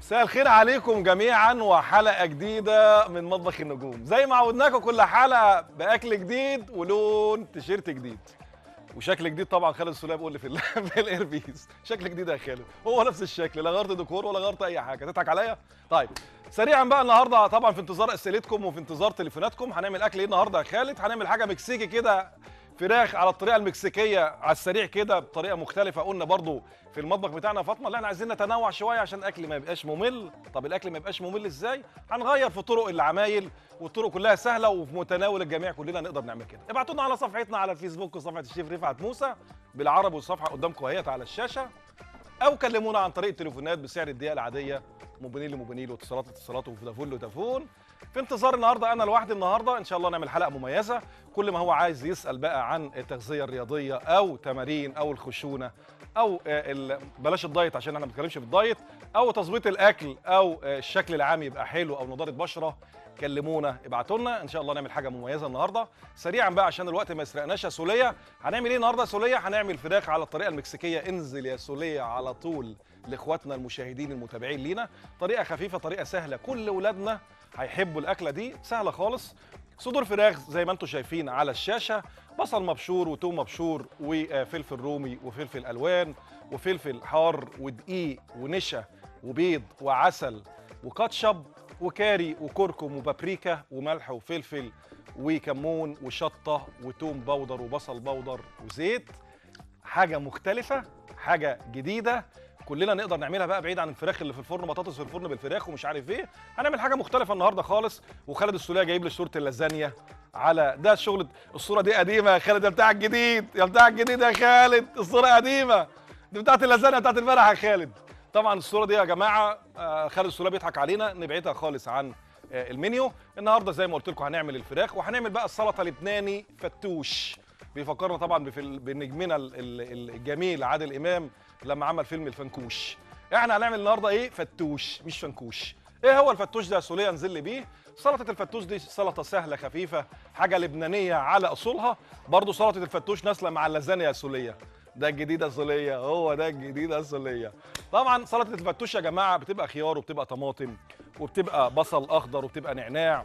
مساء الخير عليكم جميعا وحلقه جديده من مطبخ النجوم زي ما عودناكم كل حلقه باكل جديد ولون تيشيرت جديد وشكل جديد طبعا خالد السوليه بيقول لي في ال- في الايربيس شكل جديد يا خالد هو نفس الشكل لا غيرت ديكور ولا غيرت اي حاجه تضحك عليا طيب سريعا بقى النهارده طبعا في انتظار اسئلتكم وفي انتظار تليفوناتكم هنعمل اكل ايه النهارده يا خالد هنعمل حاجه مكسيكي كده فراخ على الطريقه المكسيكيه على السريع كده بطريقه مختلفه قلنا برضو في المطبخ بتاعنا يا فاطمه اللي احنا عايزين نتنوع شويه عشان الاكل ما يبقاش ممل طب الاكل ما يبقاش ممل ازاي هنغير في طرق العمايل والطرق كلها سهله وفي متناول الجميع كلنا نقدر نعمل كده ابعتوا لنا على صفحتنا على الفيسبوك وصفحه الشيف رفعت موسى بالعربي والصفحه قدامكم اهيت على الشاشه او كلمونا عن طريق التليفونات بسعر الدقيقه العاديه موبينيل لموبينيل واتصالات لاتصالات وفودافون لفودافون في انتظار النهارده انا لوحدي النهارده ان شاء الله نعمل حلقه مميزه كل ما هو عايز يسال بقى عن التغذيه الرياضيه او تمارين او الخشونه او آه، ال- بلاش الدايت عشان احنا ما بنتكلمش في الدايت او تظبيط الاكل او آه، الشكل العام يبقى حلو او نضاره بشره كلمونا ابعتوا لنا ان شاء الله نعمل حاجه مميزه النهارده سريعا بقى عشان الوقت ما يسرقناش يا سوليه هنعمل ايه النهارده يا سوليه هنعمل فراخ على الطريقه المكسيكيه انزل يا سوليه على طول لاخواتنا المشاهدين المتابعين لينا طريقه خفيفه طريقه سهله كل اولادنا هيحبوا الاكله دي سهله خالص صدور فراخ زي ما انتم شايفين على الشاشه بصل مبشور وتوم مبشور وفلفل رومي وفلفل الوان وفلفل حار ودقيق ونشا وبيض وعسل وكاتشب وكاري وكركم وبابريكا وملح وفلفل وكمون وشطه وتوم بودر وبصل بودر وزيت حاجه مختلفه حاجه جديده كلنا نقدر نعملها بقى بعيد عن الفراخ اللي في الفرن بطاطس في الفرن بالفراخ ومش عارف ايه هنعمل حاجه مختلفه النهارده خالص وخالد السوليه جايب لي صوره اللازانيا على ده الشغل الصوره دي قديمه يا خالد يا بتاع الجديد يا بتاع الجديد يا خالد الصوره قديمه دي بتاعت اللازانيا بتاعت الفرح يا خالد طبعا الصوره دي يا جماعه آه، خالد السوليه بيضحك علينا نبعدها خالص عن آه، المنيو النهارده زي ما قلت لكم هنعمل الفراخ وهنعمل بقى السلطه لبناني فتوش بيفكرنا طبعا بفil- بنجمنا ال- ال- الجميل عادل امام لما عمل فيلم الفنكوش احنا هنعمل النهارده ايه فتوش مش فنكوش ايه هو الفتوش ده يا سوليه انزل لي بيه سلطه الفتوش دي سلطه سهله خفيفه حاجه لبنانيه على اصولها برضو سلطه الفتوش نازله مع اللازانيا يا سوليه ده الجديد يا سوليه هو ده الجديد يا سوليه طبعا سلطه الفتوش يا جماعه بتبقى خيار وبتبقى طماطم وبتبقى بصل اخضر وبتبقى نعناع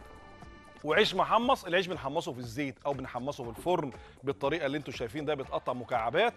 وعيش محمص العيش بنحمصه في الزيت او بنحمصه في الفرن بالطريقه اللي انتم شايفين ده بيتقطع مكعبات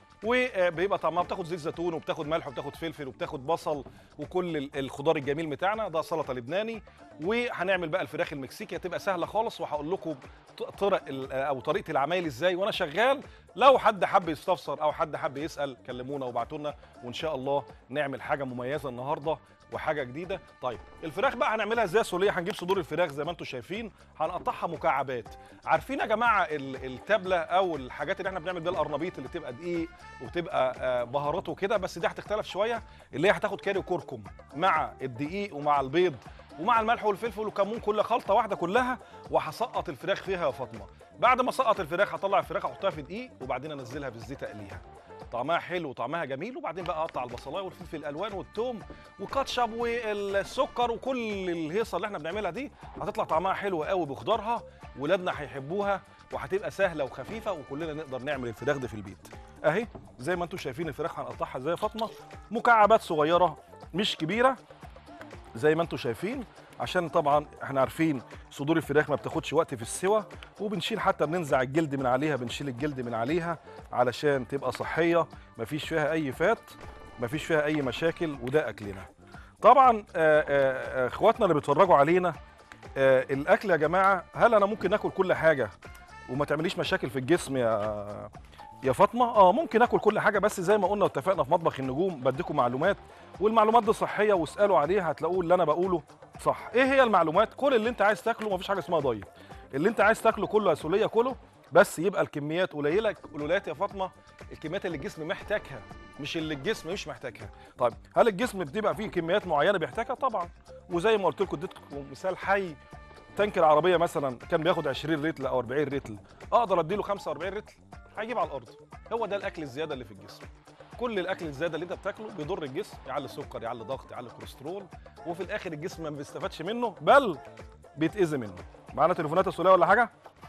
وبيبقى طعمها بتاخد زيت زيتون وبتاخد ملح وبتاخد فلفل وبتاخد بصل وكل ال- الخضار الجميل بتاعنا ده سلطه لبناني وهنعمل بقى الفراخ المكسيكي هتبقى سهله خالص وهقول لكم ط- طرق ال- او طريقه العمايل ازاي وانا شغال لو حد حب يستفسر او حد حب يسال كلمونا وابعتوا لنا وان شاء الله نعمل حاجه مميزه النهارده وحاجه جديده طيب الفراخ بقى هنعملها ازاي يا سوليه هنجيب صدور الفراخ زي ما انتم شايفين هنقطعها مكعبات عارفين يا جماعه ال- التبله او الحاجات اللي احنا بنعمل بيها القرنبيط اللي تبقى دقيق وتبقى آه، بهارات وكده بس دي هتختلف شويه اللي هي هتاخد كاري وكركم مع الدقيق ومع البيض ومع الملح والفلفل والكمون كل خلطه واحده كلها وهسقط الفراخ فيها يا فاطمه بعد ما اسقط الفراخ هطلع الفراخ احطها في دقيق وبعدين انزلها في الزيت اقليها طعمها حلو وطعمها جميل وبعدين بقى اقطع البصلايه والفلفل الالوان والثوم وكاتشب والسكر وكل الهيصه اللي احنا بنعملها دي هتطلع طعمها حلو قوي بخضارها ولادنا هيحبوها وهتبقى سهله وخفيفه وكلنا نقدر نعمل الفراخ دي في البيت اهي زي ما انتم شايفين الفراخ هنقطعها زي فاطمه مكعبات صغيره مش كبيره زي ما انتم شايفين عشان طبعا احنا عارفين صدور الفراخ ما بتاخدش وقت في السوى وبنشيل حتى بننزع الجلد من عليها بنشيل الجلد من عليها علشان تبقى صحيه ما فيش فيها اي فات ما فيش فيها اي مشاكل وده اكلنا طبعا آه، آه، آه، اخواتنا اللي بيتفرجوا علينا آه، الاكل يا جماعه هل انا ممكن اكل كل حاجه وما تعمليش مشاكل في الجسم يا يا فاطمه اه ممكن اكل كل حاجه بس زي ما قلنا واتفقنا في مطبخ النجوم بديكم معلومات والمعلومات دي صحيه واسالوا عليها هتلاقوا اللي انا بقوله صح ايه هي المعلومات كل اللي انت عايز تاكله مفيش حاجه اسمها دايت اللي انت عايز تاكله كله يا سوليه كله بس يبقى الكميات قليله قليلات يا فاطمه الكميات اللي الجسم محتاجها مش اللي الجسم مش محتاجها طيب هل الجسم بتبقى فيه كميات معينه بيحتاجها طبعا وزي ما قلت لكم اديتكم مثال حي تانك العربيه مثلا كان بياخد 20 رتل او 40 رتل اقدر اديله 45 رتل هيجيب على الارض هو ده الاكل الزياده اللي في الجسم كل الاكل الزياده اللي انت بتاكله بيضر الجسم يعلي السكر يعلي ضغط يعلي الكوليسترول وفي الاخر الجسم ما بيستفادش منه بل بيتاذي منه معانا تليفونات السوليه ولا حاجه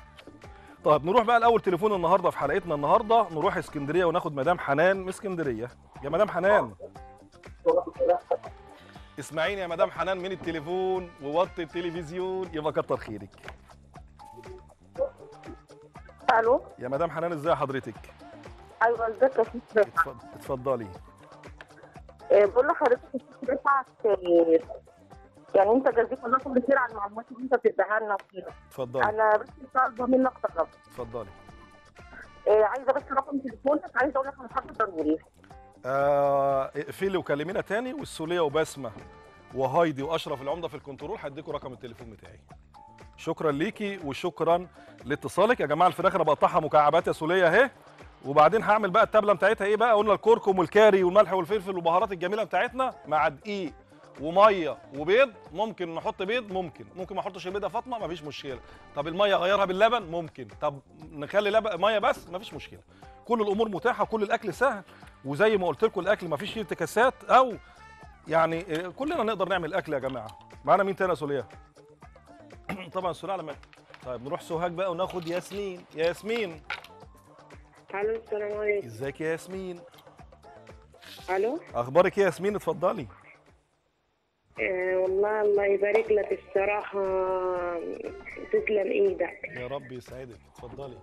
طيب نروح بقى لاول تليفون النهارده في حلقتنا النهارده نروح اسكندريه وناخد مدام حنان من اسكندريه يا مدام حنان اسمعيني يا مدام حنان من التليفون ووطي التلفزيون يبقى كتر خيرك الو يا مدام حنان ازاي حضرتك ايوه ازيك يا ست اتفض- اتفضلي آه، بقول لحضرتك الست رفعت آه، يعني انت جزيك الله كل خير على المعلومات اللي انت بتديها لنا وكده اتفضلي انا بس طالبه منك طلب اتفضلي آه، عايزه بس رقم تليفونك عايزه اقول لك على حاجه ضروري آه، اقفلي وكلمينا تاني والسوليه وبسمه وهايدي واشرف العمده في الكنترول هديكوا رقم التليفون بتاعي شكرا ليكي وشكرا لاتصالك يا جماعه الفراخ انا بقطعها مكعبات يا سوليه اهي وبعدين هعمل بقى التبله بتاعتها ايه بقى قلنا الكركم والكاري والملح والفلفل والبهارات الجميله بتاعتنا مع دقيق وميه وبيض ممكن نحط بيض ممكن ممكن ما احطش البيض يا فاطمه مفيش مشكله طب الميه اغيرها باللبن ممكن طب نخلي لبن ميه بس مفيش مشكله كل الامور متاحه كل الاكل سهل وزي ما قلت لكم الاكل مفيش فيه افتكاسات او يعني آه، كلنا نقدر نعمل اكل يا جماعه معانا مين تاني يا سوليه طبعا سوليه على ما طيب نروح سوهاج بقى وناخد ياسمين ياسمين الو السلام عليكم ازيك يا ياسمين الو اخبارك ايه يا ياسمين اتفضلي آه والله الله يبارك لك الصراحه تسلم ايدك يا رب يسعدك اتفضلي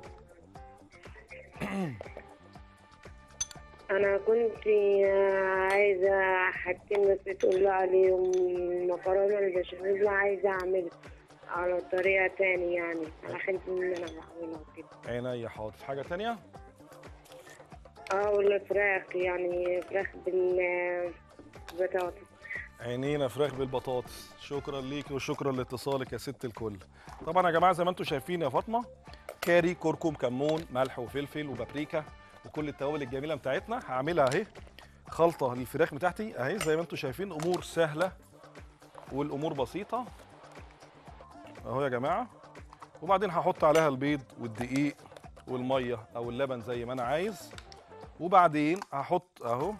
انا كنت آه، عايزه حاجتين بس تقول عليهم مكرونه البشاميل عايزه اعمل على طريقه تاني يعني انا خايفه ان انا بعملها كده عينيا حاضر في حاجه تانية اه ولا فراخ يعني فراخ بالبطاطس عينينا فراخ بالبطاطس شكرا ليكي وشكرا لاتصالك يا ست الكل طبعا يا جماعه زي ما انتم شايفين يا فاطمه كاري كركم كمون ملح وفلفل وبابريكا وكل التوابل الجميله بتاعتنا هعملها اهي خلطه للفراخ بتاعتي اهي زي ما انتم شايفين امور سهله والامور بسيطه اهو يا جماعه وبعدين هحط عليها البيض والدقيق والميه او اللبن زي ما انا عايز وبعدين هحط اهو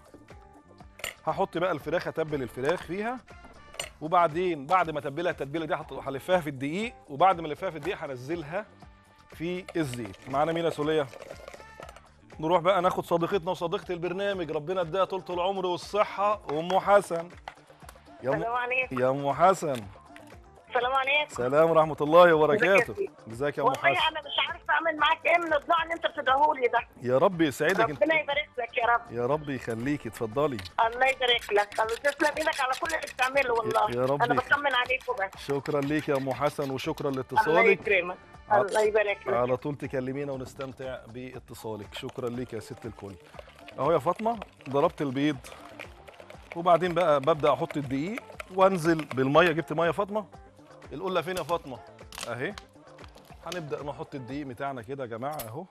هحط بقى الفراخ اتبل الفراخ فيها وبعدين بعد ما اتبلها التتبيله دي هحط- هلفها في الدقيق وبعد ما الفها في الدقيق هنزلها في الزيت معانا مين يا سوليه نروح بقى ناخد صديقتنا وصديقه البرنامج ربنا اديها طولة العمر والصحه ام حسن يا ام السلام عليكم يا ام حسن السلام عليكم سلام ورحمه الله وبركاته ازيك يا ازيك يا ام والله حسن انا مش عارفه اعمل معاك ايه من الضوء اللي انت بتديهولي ده يا رب يسعدك انت ربنا يبارك لك يا رب يا رب يخليكي اتفضلي الله يبارك لك الله تسلم ايدك على كل اللي بتعمله والله يا رب انا يخ- بطمن عليكم بس شكرا ليك يا ام حسن وشكرا الله لاتصالك يكرمك ع- الله يبارك لك على طول تكلمينا ونستمتع باتصالك شكرا ليك يا ست الكل اهو يا فاطمه ضربت البيض وبعدين بقى ببدا احط الدقيق وانزل بالميه جبت ميه يا فاطمه القله فين يا فاطمه اهي هنبدا نحط الدقيق بتاعنا كده يا جماعه اهو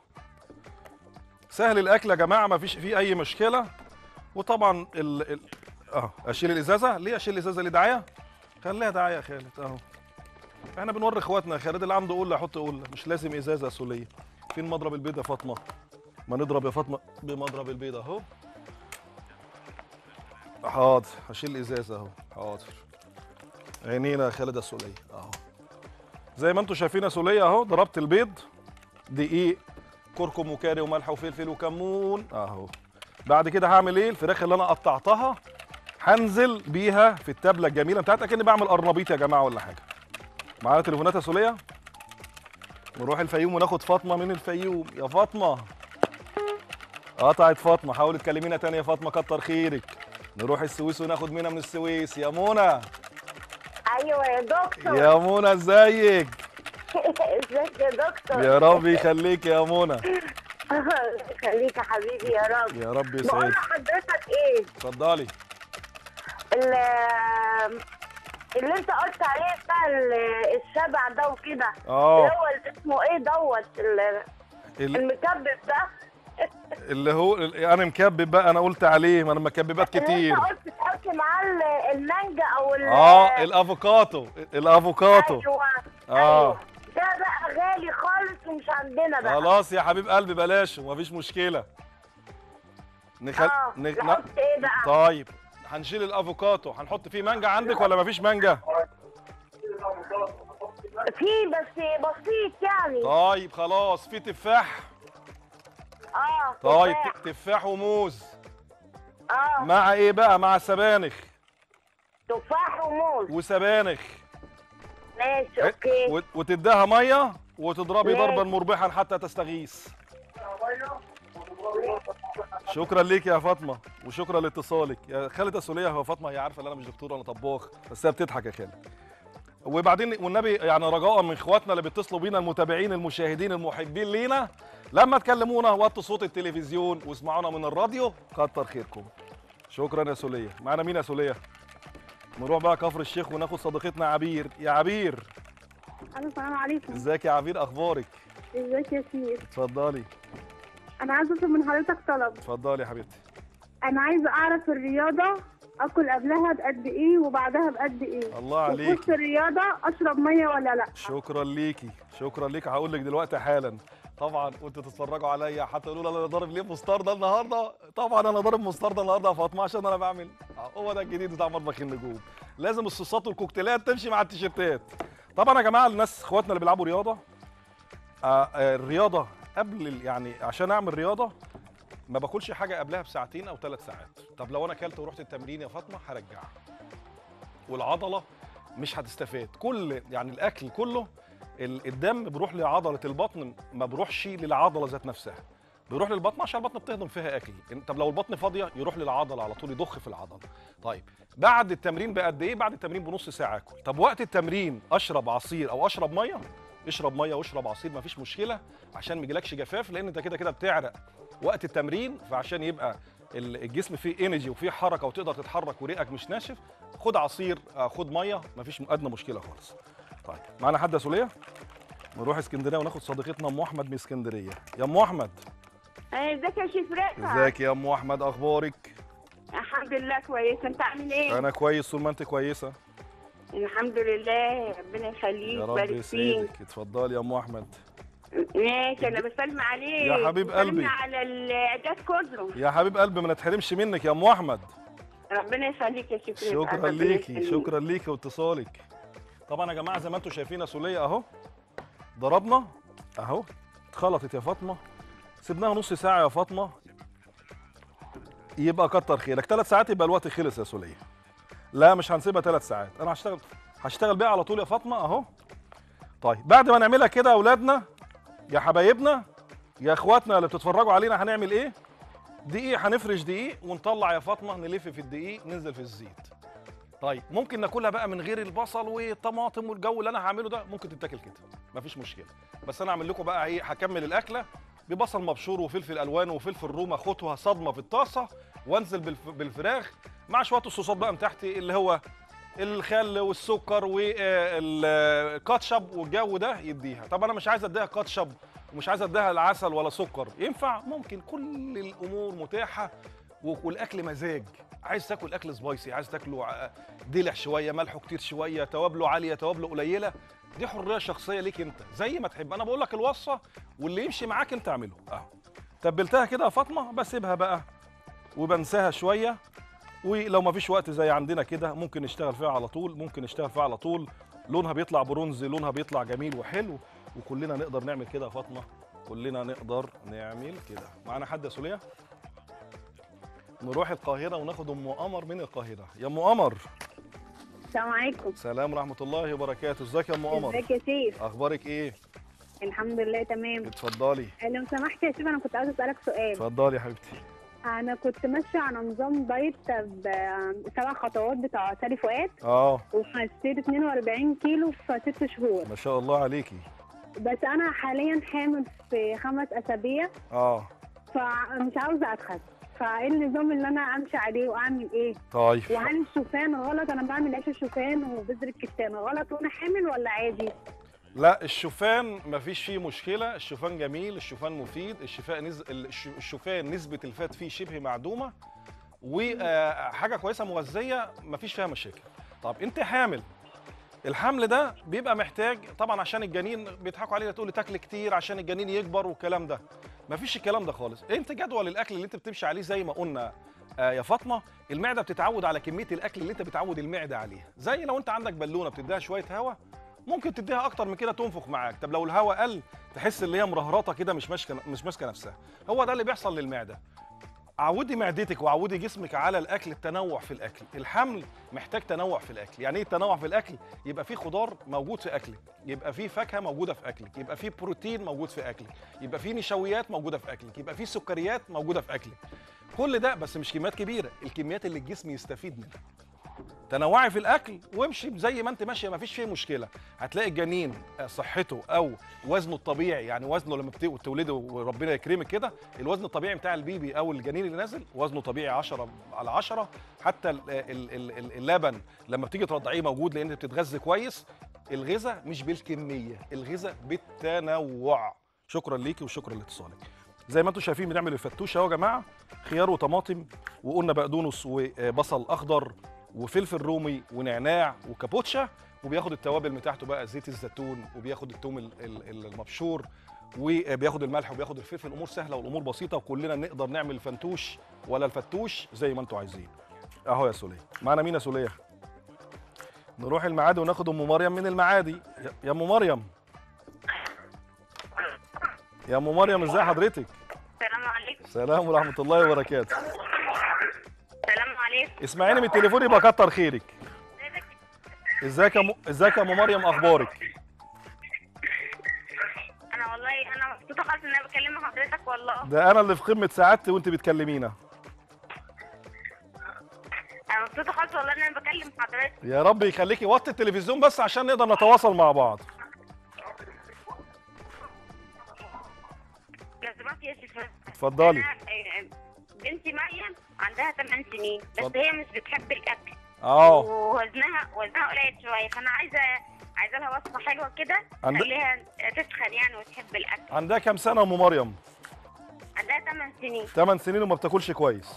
سهل الاكل يا جماعه ما فيش فيه اي مشكله وطبعا ال... ال... اه اشيل الازازه ليه اشيل الازازه ليه دعايه خليها دعايه يا خالد اهو احنا بنوري اخواتنا خالد اللي عنده قله يحط قله مش لازم ازازه سوليه فين مضرب البيض يا فاطمه ما نضرب يا فاطمه بمضرب البيض اهو حاضر هشيل الازازه اهو حاضر عينينا يا خالد السوليه اهو زي ما انتم شايفين يا سوليه اهو ضربت البيض دقيق كركم وكاري وملح وفلفل وكمون اهو بعد كده هعمل ايه الفراخ اللي انا قطعتها هنزل بيها في التبله الجميله بتاعتي كاني بعمل قرنبيط يا جماعه ولا حاجه معانا تليفونات يا سوليه نروح الفيوم وناخد فاطمه من الفيوم يا فاطمه قطعت فاطمه حاولي تكلمينا تاني يا فاطمه كتر خيرك نروح السويس وناخد منها من السويس يا منى ايوه يا دكتور يا منى ازيك ازيك يا دكتور يا رب يخليك يا منى خليك يا حبيبي يا رب يا رب بقول يسعدك لحضرتك ايه اتفضلي ال- اللي انت قلت عليه بتاع ال- الشبع ده وكده اه اللي هو اللي اسمه ايه دوت ال- ال- المكبب ده اللي هو ال- انا مكبب بقى انا قلت عليه ما انا مكببات اللي كتير انت قلت تحط معاه ال- المانجا او ال- اه الافوكاتو الافوكاتو ايوه آه. أيوة. ده بقى غالي خالص ومش عندنا بقى خلاص يا حبيب قلبي بلاش ومفيش مشكله نخل... اه نخ... نحط ايه بقى طيب هنشيل الافوكاتو هنحط فيه مانجا عندك ولا مفيش مانجا في بس بسيط يعني طيب خلاص في تفاح اه طيب تفاح. ت- تفاح وموز اه مع ايه بقى مع سبانخ تفاح وموز وسبانخ ماشي اوكي وت- وتديها ميه وتضربي ماشي. ضربا مربحا حتى تستغيث شكرا ليك يا فاطمه وشكرا لاتصالك يا خالد السوليه هو فاطمه هي عارفه ان انا مش دكتور انا طباخ بس هي بتضحك يا خالد وبعدين والنبي يعني رجاء من اخواتنا اللي بيتصلوا بينا المتابعين المشاهدين المحبين لينا لما تكلمونا وطوا صوت التلفزيون واسمعونا من الراديو كتر خيركم شكرا يا سوليه معانا مين يا سوليه نروح بقى كفر الشيخ وناخد صديقتنا عبير يا عبير الو السلام عليكم ازيك يا عبير اخبارك ازيك يا سيف اتفضلي انا عايزه اطلب من حضرتك طلب اتفضلي يا حبيبتي انا عايزه اعرف الرياضه اكل قبلها بقد ايه وبعدها بقد ايه الله عليك وفي الرياضه اشرب ميه ولا لا شكرا ليكي شكرا ليك هقول لك دلوقتي حالا طبعا وانتوا تتفرجوا عليا حتى يقولوا لي انا ضارب ليه مستردة النهارده طبعا انا ضارب مستردة النهارده يا فاطمه عشان انا بعمل هو ده الجديد بتاع مطبخ النجوم لازم الصوصات والكوكتيلات تمشي مع التيشيرتات طبعا يا جماعه الناس اخواتنا اللي بيلعبوا رياضه آه آه الرياضه قبل ال- يعني عشان اعمل رياضه ما باكلش حاجه قبلها بساعتين او ثلاث ساعات طب لو انا اكلت ورحت التمرين يا فاطمه هرجعها والعضله مش هتستفاد كل يعني الاكل كله ال- الدم بيروح لعضله البطن ما بيروحش للعضله ذات نفسها بيروح للبطن عشان البطن بتهضم فيها اكل إن- طب لو البطن فاضيه يروح للعضله على طول يضخ في العضله طيب بعد التمرين بقد ايه بعد التمرين بنص ساعه اكل طب وقت التمرين اشرب عصير او اشرب ميه اشرب ميه واشرب عصير مفيش مشكله عشان ما يجيلكش جفاف لان انت كده كده بتعرق وقت التمرين فعشان يبقى ال- الجسم فيه انرجي وفيه حركه وتقدر تتحرك وريقك مش ناشف خد عصير آه، خد ميه مفيش ادنى مشكله خالص طيب معانا حد يا سوليه نروح اسكندريه وناخد صديقتنا ام احمد من اسكندريه يا ام احمد ازيك يا شيف رفعت ازيك يا ام احمد اخبارك الحمد لله كويس انت عامل ايه انا كويس طول ما انت كويسه الحمد لله ربنا يخليك يا رب بارك فيك يسعدك اتفضلي يا ام احمد ماشي انا بسلم عليك يا حبيب وسلمنا قلبي. على الاعداد كله يا حبيب قلبي ما نتحرمش منك يا ام احمد ربنا يخليك يا شيف رفعت شكرا ربنا ليكي يخليك. شكرا ليكي واتصالك طبعا يا جماعه زي ما انتم شايفين يا سوليه اهو ضربنا اهو اتخلطت يا فاطمه سيبناها نص ساعه يا فاطمه يبقى كتر خيرك ثلاث ساعات يبقى الوقت خلص يا سوليه لا مش هنسيبها ثلاث ساعات انا هشتغل هشتغل بيها على طول يا فاطمه اهو طيب بعد ما نعملها كده يا اولادنا يا حبايبنا يا اخواتنا اللي بتتفرجوا علينا هنعمل ايه دقيق هنفرش دقيق ونطلع يا فاطمه نلف في الدقيق ننزل في الزيت طيب ممكن ناكلها بقى من غير البصل والطماطم والجو اللي انا هعمله ده ممكن تتاكل كده مفيش مشكله بس انا اعمل لكم بقى ايه هكمل الاكله ببصل مبشور وفلفل الوان وفلفل رومه اخدها صدمه في الطاسه وانزل بالف... بالفراخ مع شويه الصوصات بقى من تحت اللي هو الخل والسكر والكاتشب والجو ده يديها طب انا مش عايز اديها كاتشب ومش عايز اديها العسل ولا سكر ينفع ممكن كل الامور متاحه و- والاكل مزاج عايز تاكل اكل سبايسي عايز تاكله ع- دلع شويه ملحه كتير شويه توابله عاليه توابله قليله دي حريه شخصيه ليك انت زي ما تحب انا بقول لك الوصفه واللي يمشي معاك انت اعمله اهو تبلتها كده يا فاطمه بسيبها بقى وبنساها شويه ولو ما فيش وقت زي عندنا كده ممكن نشتغل فيها على طول ممكن نشتغل فيها على طول لونها بيطلع برونزي لونها بيطلع جميل وحلو وكلنا نقدر نعمل كده يا فاطمه كلنا نقدر نعمل كده معانا حد يا سوليه نروح القاهره وناخد ام قمر من القاهره يا ام قمر السلام عليكم سلام ورحمه الله وبركاته ازيك يا ام قمر ازيك يا سيف اخبارك ايه الحمد لله تمام اتفضلي لو سمحت يا سيف انا كنت عايزه اسالك سؤال اتفضلي يا حبيبتي انا كنت ماشيه على نظام دايت بسبع خطوات بتاع سالي فؤاد اه وخسيت 42 كيلو في ست شهور ما شاء الله عليكي بس انا حاليا حامل في خمس اسابيع اه فمش عاوزه اتخس فايه النظام اللي انا امشي عليه واعمل ايه طيب وهل الشوفان غلط انا بعمل عيش الشوفان وبذر الكتان غلط وانا حامل ولا عادي لا الشوفان مفيش فيه مشكله الشوفان جميل الشوفان مفيد الشفاء نز... الش- الشوفان نسبه الفات فيه شبه معدومه وحاجه كويسه مغذيه مفيش فيها مشاكل طب انت حامل الحمل ده بيبقى محتاج طبعا عشان الجنين بيضحكوا علينا تقول لي تاكل كتير عشان الجنين يكبر والكلام ده مفيش الكلام ده خالص انت جدول الاكل اللي انت بتمشي عليه زي ما قلنا آه يا فاطمه المعده بتتعود على كميه الاكل اللي انت بتعود المعده عليها زي لو انت عندك بالونه بتديها شويه هواء ممكن تديها اكتر من كده تنفخ معاك طب لو الهواء قل تحس ان هي مرهرطه كده مش ماسكه مش ماسكه نفسها هو ده اللي بيحصل للمعده عودي معدتك وعودي جسمك على الاكل التنوع في الاكل الحمل محتاج تنوع في الاكل يعني ايه التنوع في الاكل يبقى في خضار موجود في اكلك يبقى في فاكهه موجوده في اكلك يبقى في بروتين موجود في اكلك يبقى في نشويات موجوده في اكلك يبقى في سكريات موجوده في اكلك كل ده بس مش كميات كبيره الكميات اللي الجسم يستفيد منها تنوعي في الاكل وامشي زي ما انت ماشيه ما فيش فيه مشكله هتلاقي الجنين آه، صحته او وزنه الطبيعي يعني وزنه لما بت- بتولدي وربنا يكرمك كده الوزن الطبيعي بتاع البيبي او الجنين اللي نازل وزنه طبيعي 10 على 10 حتى ال- ال- ال- ال- اللبن لما بتيجي ترضعيه موجود لان انت بتتغذى كويس الغذاء مش بالكميه الغذاء بالتنوع شكرا ليكي وشكرا لاتصالك زي ما انتم شايفين بنعمل الفتوشه اهو يا جماعه خيار وطماطم وقلنا بقدونس وبصل اخضر وفلفل رومي ونعناع وكابوتشا وبياخد التوابل بتاعته بقى زيت الزيتون وبياخد التوم ال- ال- المبشور وبياخد الملح وبياخد الفلفل الامور سهله والامور بسيطه وكلنا نقدر نعمل الفنتوش ولا الفتوش زي ما انتم عايزين اهو يا سوليه معانا مين يا سوليه نروح المعادي وناخد ام مريم من المعادي يا- يا ام مريم يا ام مريم ازي حضرتك السلام عليكم سلام ورحمه الله وبركاته السلام عليكم اسمعيني من التليفون يبقى كتر خيرك ازيك يا م... ازيك يا ام مريم اخبارك انا والله انا مبسوطه خالص ان انا بكلم حضرتك والله ده انا اللي في قمه سعادتي وانت بتكلمينا انا مبسوطه خالص والله ان انا بكلم حضرتك يا رب يخليكي وطي التلفزيون بس عشان نقدر نتواصل مع بعض لو سمحت يا شيخ اتفضلي أنا، آه، بنتي مريم عندها 8 سنين بس اتفضل. هي مش بتحب الاكل اه ووزنها وزنها قليل شويه فانا عايزه عايزه لها وصفه حلوه كده عند- تخليها تسخن يعني وتحب الاكل عندها كام سنه يا ام مريم عندها 8 سنين 8 سنين وما بتاكلش كويس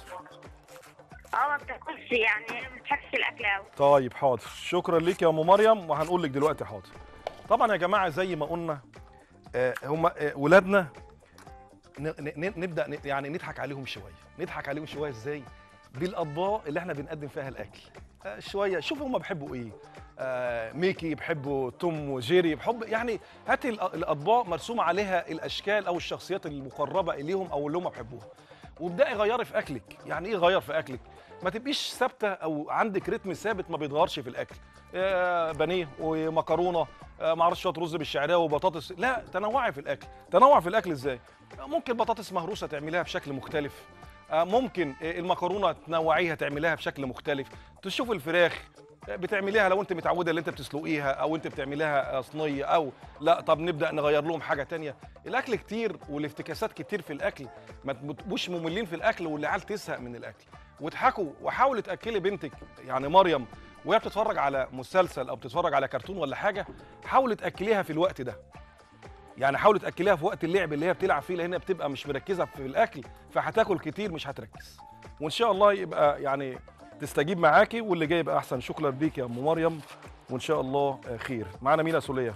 اه ما بتاكلش يعني هي ما بتحبش الاكل قوي طيب حاضر شكرا ليك يا ام مريم وهنقول لك دلوقتي حاضر طبعا يا جماعه زي ما قلنا آه هم آه ولادنا ن- ن- نبدا ن- يعني نضحك عليهم شويه نضحك عليهم شويه ازاي بالاطباق اللي احنا بنقدم فيها الاكل آه شويه شوفوا هم بيحبوا ايه آه ميكي بيحبوا توم وجيري بحب يعني هاتي الأ- الاطباق مرسوم عليها الاشكال او الشخصيات المقربه اليهم او اللي هم بيحبوها وابداي غيري في اكلك يعني ايه غير في اكلك ما تبقيش ثابته او عندك رتم ثابت ما بيتغيرش في الاكل آه بانيه ومكرونه آه معرفش شويه رز بالشعريه وبطاطس لا تنوعي في الاكل تنوع في الاكل ازاي آه، ممكن بطاطس مهروسه تعمليها بشكل مختلف آه ممكن آه، المكرونه تنوعيها تعمليها بشكل مختلف تشوف الفراخ آه، بتعمليها لو انت متعوده اللي انت بتسلقيها او انت بتعمليها آه، صينيه او لا طب نبدا نغير لهم حاجه تانية الاكل كتير والافتكاسات كتير في الاكل ما تبقوش مملين في الاكل والعيال تزهق من الاكل واضحكوا وحاولي تاكلي بنتك يعني مريم وهي بتتفرج على مسلسل او بتتفرج على كرتون ولا حاجه حاولي تاكليها في الوقت ده يعني حاولي تاكليها في وقت اللعب اللي هي بتلعب فيه لان هي بتبقى مش مركزه في الاكل فهتاكل كتير مش هتركز وان شاء الله يبقى يعني تستجيب معاكي واللي جاي يبقى احسن شكرا بيك يا ام مريم وان شاء الله آه، خير معانا مين يا سوليه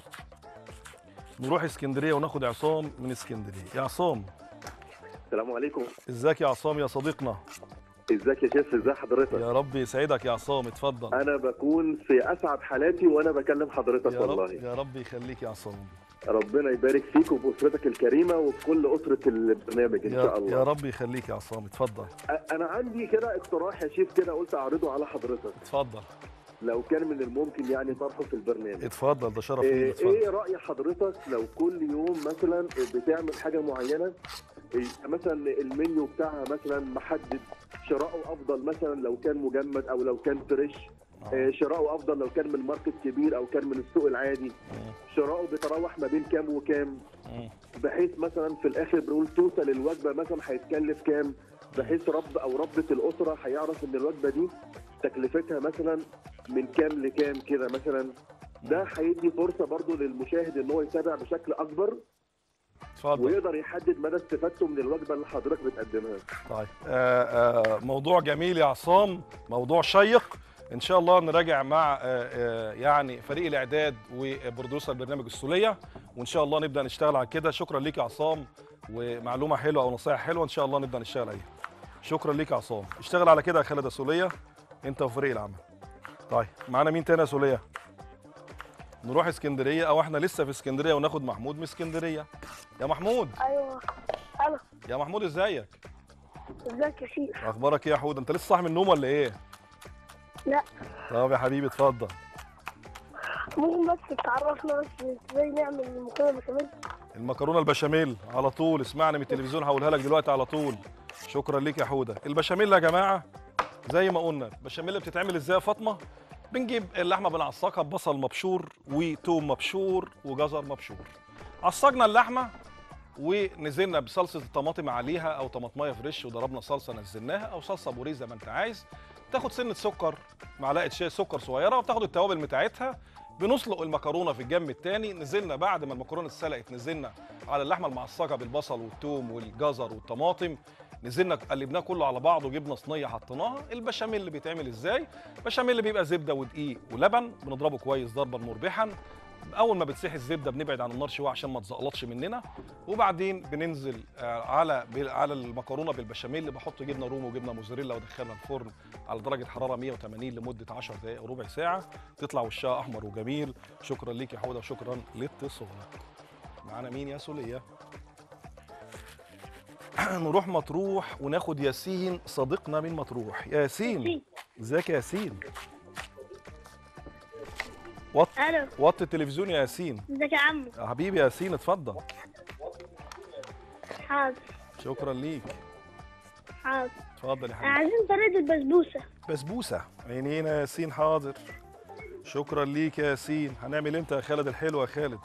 نروح اسكندريه وناخد عصام من اسكندريه يا عصام السلام عليكم ازيك يا عصام يا صديقنا ازيك يا شيخ ازي حضرتك يا رب يسعدك يا عصام اتفضل انا بكون في اسعد حالاتي وانا بكلم حضرتك يا رب والله يا رب يخليك يا عصام ربنا يبارك فيك وفي اسرتك الكريمه وفي كل اسره البرنامج ان يا, شاء الله يا رب يخليك يا عصام اتفضل أ- انا عندي كده اقتراح يا شيف كده قلت اعرضه على حضرتك اتفضل لو كان من الممكن يعني طرحه في البرنامج اتفضل ده شرف لينا ايه اتفضل إيه راي حضرتك لو كل يوم مثلا بتعمل حاجه معينه إيه مثلا المنيو بتاعها مثلا محدد شراؤه افضل مثلا لو كان مجمد او لو كان فريش إيه شراؤه افضل لو كان من ماركت كبير او كان من السوق العادي شراؤه بيتراوح ما بين كام وكام مم. بحيث مثلا في الاخر بنقول توصل الوجبه مثلا هيتكلف كام بحيث رب او ربة الاسره هيعرف ان الوجبه دي تكلفتها مثلا من كام لكام كده مثلا ده هيدي فرصه برضو للمشاهد ان هو يتابع بشكل اكبر اتفضل ويقدر يحدد مدى استفادته من الوجبه اللي حضرتك بتقدمها طيب آه آه موضوع جميل يا عصام موضوع شيق ان شاء الله نراجع مع آه آه يعني فريق الاعداد وبرودوسر برنامج السوليه وان شاء الله نبدا نشتغل على كده شكرا ليك يا عصام ومعلومه حلوه او نصائح حلوه ان شاء الله نبدا نشتغل عليها شكرا ليك يا عصام اشتغل على كده يا خالد يا سوليه انت وفريق العمل طيب معانا مين تاني يا سوليه نروح اسكندريه او احنا لسه في اسكندريه وناخد محمود من اسكندريه يا محمود ايوه الو يا محمود ازيك ازيك يا شيخ اخبارك ايه يا حوده انت لسه صاحي من النوم ولا ايه لا. طب يا حبيبي اتفضل ممكن بس تعرفنا بس ازاي نعمل المكرونه بشاميل المكرونه البشاميل على طول اسمعني من التلفزيون هقولها لك دلوقتي على طول شكرا ليك يا حوده البشاميل يا جماعه زي ما قلنا البشاميل اللي بتتعمل ازاي يا فاطمه بنجيب اللحمه بنعصقها ببصل مبشور وتوم مبشور وجزر مبشور عصقنا اللحمه ونزلنا بصلصه الطماطم عليها او طماطمايه فريش وضربنا صلصه نزلناها او صلصه بوريه زي ما انت عايز تاخد سنه سكر معلقه شاي سكر صغيره وتاخد التوابل بتاعتها بنسلق المكرونه في الجنب الثاني نزلنا بعد ما المكرونه اتسلقت نزلنا على اللحمه المعصقه بالبصل والثوم والجزر والطماطم نزلنا قلبناه كله على بعضه وجبنا صينيه حطيناها البشاميل اللي بيتعمل ازاي بشاميل اللي بيبقى زبده ودقيق ولبن بنضربه كويس ضربا مربحا اول ما بتسيح الزبده بنبعد عن النار شويه عشان ما تزقلطش مننا وبعدين بننزل آه، على بال- على المكرونه بالبشاميل اللي بحط جبنه رومي وجبنه موزاريلا وادخلها الفرن على درجه حراره 180 لمده 10 دقائق وربع ساعه تطلع وشها احمر وجميل شكرا ليك يا حوده وشكرا لاتصالك معانا مين يا سوليه نروح مطروح وناخد ياسين صديقنا من مطروح يا ياسين ازيك يا ياسين وط الو وطي التلفزيون يا ياسين ازيك يا عمو يا حبيبي يا ياسين اتفضل حاضر شكرا ليك حاضر اتفضل يا حبيبي عايزين طريقه البسبوسه بسبوسه عينينا يا ياسين حاضر شكرا ليك يا ياسين هنعمل امتى يا خالد الحلو يا خالد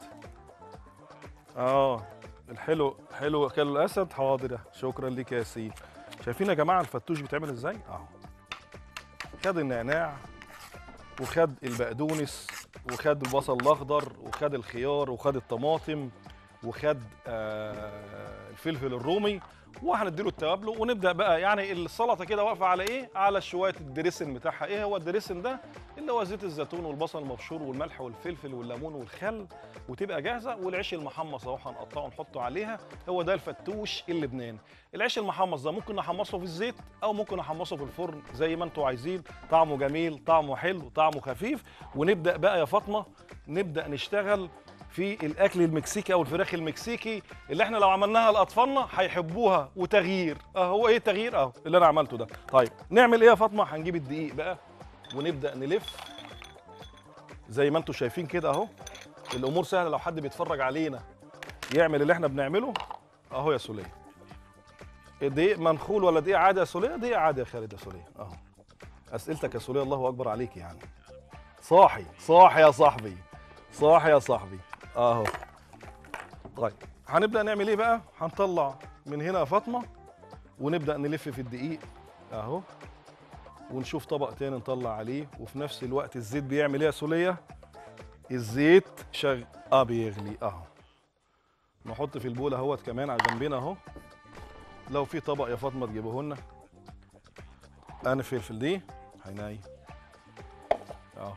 اه الحلو حلو كلو الاسد حاضر شكرا ليك يا ياسين شايفين يا جماعه الفتوش بيتعمل ازاي اهو خد النعناع وخد البقدونس وخد البصل الاخضر وخد الخيار وخد الطماطم وخد آه الفلفل الرومي وهنديله التوابل ونبدا بقى يعني السلطه كده واقفه على ايه على شويه الدريسن بتاعها ايه هو الدريسن ده اللي هو زيت الزيتون والبصل المبشور والملح والفلفل والليمون والخل وتبقى جاهزه والعيش المحمص اهو هنقطعه ونحطه عليها هو ده الفتوش اللبناني العيش المحمص ده ممكن نحمصه في الزيت او ممكن نحمصه في الفرن زي ما انتوا عايزين طعمه جميل طعمه حلو طعمه خفيف ونبدا بقى يا فاطمه نبدا نشتغل في الاكل المكسيكي او الفراخ المكسيكي اللي احنا لو عملناها لاطفالنا هيحبوها وتغيير اه هو ايه التغيير اهو اللي انا عملته ده طيب نعمل ايه يا فاطمه هنجيب الدقيق بقى ونبدا نلف زي ما انتم شايفين كده اهو الامور سهله لو حد بيتفرج علينا يعمل اللي احنا بنعمله اهو يا سوليه دقيق منخول ولا دقيق عادي يا سوليه دقيق عادي يا خالد يا سوليه اهو اسئلتك يا سوليه الله اكبر عليك يعني صاحي صاحي يا صاحبي صاحي يا صاحبي اهو طيب هنبدا نعمل ايه بقى هنطلع من هنا يا فاطمه ونبدا نلف في الدقيق اهو ونشوف طبق تاني نطلع عليه وفي نفس الوقت الزيت بيعمل ايه يا سوليه الزيت شغ اه بيغلي اهو نحط في البوله اهوت كمان على جنبنا اهو لو في طبق يا فاطمه تجيبه لنا انا فلفل دي عيني اه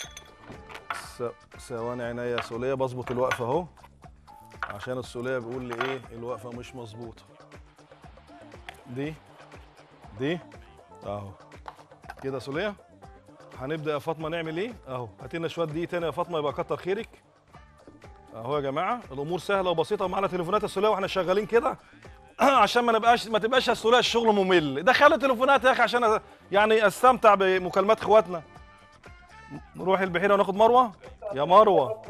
س- ثواني عينيا يا سوليه بظبط الوقفه اهو عشان السوليه بيقول لي ايه الوقفه مش مظبوطه دي دي اهو كده يا سوليه هنبدا يا فاطمه نعمل ايه اهو هات لنا شويه دقيق تاني يا فاطمه يبقى كتر خيرك اهو يا جماعه الامور سهله وبسيطه ومعانا تليفونات السوليه واحنا شغالين كده عشان ما نبقاش ما تبقاش يا السوليه الشغل ممل دخلوا تليفونات يا اخي عشان أ- يعني استمتع بمكالمات اخواتنا نروح البحيره وناخد مروه يا مروه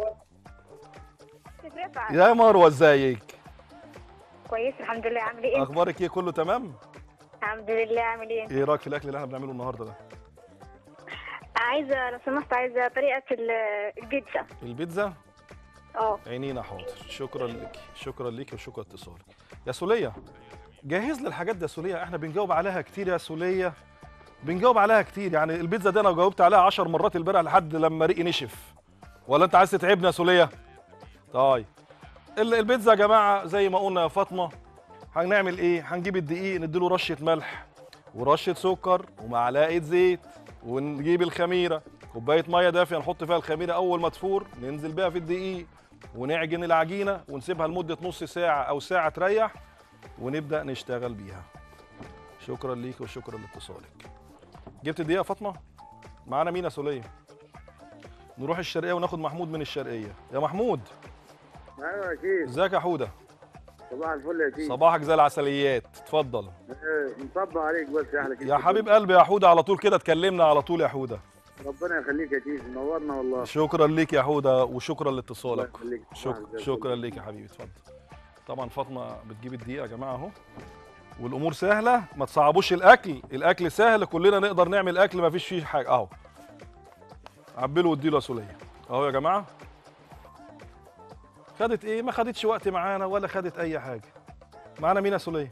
يا مروه ازيك كويس الحمد لله عامل ايه اخبارك ايه كله تمام الحمد لله عامل ايه ايه رايك في الاكل اللي احنا بنعمله النهارده ده عايزه لو سمحت عايزه طريقه ال- البيتزا البيتزا اه عينينا حاضر شكرا لك شكرا لك وشكرا اتصالك يا سوليه جهز لي الحاجات دي يا سوليه احنا بنجاوب عليها كتير يا سوليه بنجاوب عليها كتير يعني البيتزا دي انا جاوبت عليها 10 مرات البارح لحد لما ريقي نشف ولا انت عايز تتعبنا يا سوليه طيب ال- البيتزا يا جماعه زي ما قلنا يا فاطمه هنعمل ايه هنجيب الدقيق نديله رشه ملح ورشه سكر ومعلقه زيت ونجيب الخميره كوبايه ميه دافيه نحط فيها الخميره اول ما تفور ننزل بيها في الدقيق ونعجن العجينه ونسيبها لمده نص ساعه او ساعه تريح ونبدا نشتغل بيها شكرا ليك وشكرا لاتصالك جبت الدقيقه يا فاطمه معانا مين يا سوليه نروح الشرقيه وناخد محمود من الشرقيه يا محمود ايوه اكيد ازيك يا حوده صباح الفل يا سيدي صباحك زي العسليات اتفضل إيه، مصبح عليك بس يا احلى يا حبيب قلبي يا حوده على طول كده اتكلمنا على طول يا حوده ربنا يخليك يا سيدي نورنا والله شكرا ليك يا حوده وشكرا الله لاتصالك يخليك. شك... صباح الخير. شكرا ليك يا حبيبي اتفضل طبعا فاطمه بتجيب الدقيقه يا جماعه اهو والامور سهله ما تصعبوش الاكل الاكل سهل كلنا نقدر نعمل اكل ما فيش فيه حاجه اهو عبله واديله يا سوليه اهو يا جماعه خدت ايه ما خدتش وقت معانا ولا خدت اي حاجه معانا مين يا سوليه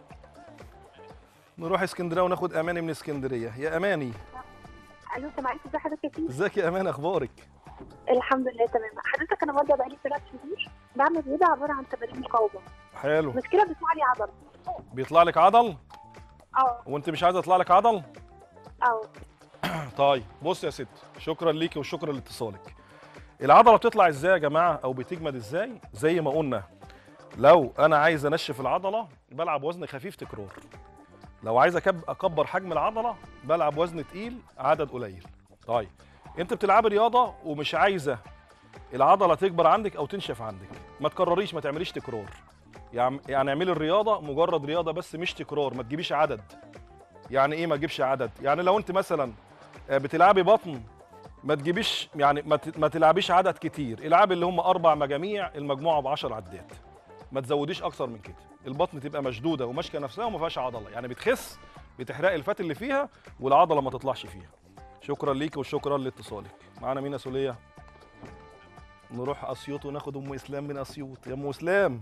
نروح اسكندريه وناخد اماني من اسكندريه يا اماني الو سمعت ازي حضرتك يا سيدي ازيك يا امان اخبارك الحمد لله تمام حضرتك انا والده بقالي ثلاث شهور بعمل رياضه عباره عن تمارين مقاومه حلو مشكله بيطلع لي عضل بيطلع لك عضل اه وانت مش عايزه يطلع لك عضل اه طيب بص يا ست شكرا ليكي وشكرا لاتصالك العضله بتطلع ازاي يا جماعه او بتجمد ازاي زي ما قلنا لو انا عايز انشف العضله بلعب وزن خفيف تكرار لو عايز أكب- اكبر حجم العضله بلعب وزن تقيل عدد قليل طيب انت بتلعبي رياضه ومش عايزه العضله تكبر عندك او تنشف عندك ما تكرريش ما تعمليش تكرار يعني يعني اعملي الرياضه مجرد رياضه بس مش تكرار ما تجيبيش عدد يعني ايه ما تجيبش عدد يعني لو انت مثلا آه، بتلعبي بطن ما تجيبيش يعني ما ت- ما تلعبيش عدد كتير العبي اللي هم اربع مجاميع المجموعه ب 10 عدات ما تزوديش اكتر من كده البطن تبقى مشدوده وماسكه نفسها وما فيهاش عضله يعني بتخس بتحرقي الفات اللي فيها والعضله ما تطلعش فيها شكرا ليك وشكرا لاتصالك معانا مين يا سوليه نروح اسيوط وناخد ام اسلام من اسيوط يا ام اسلام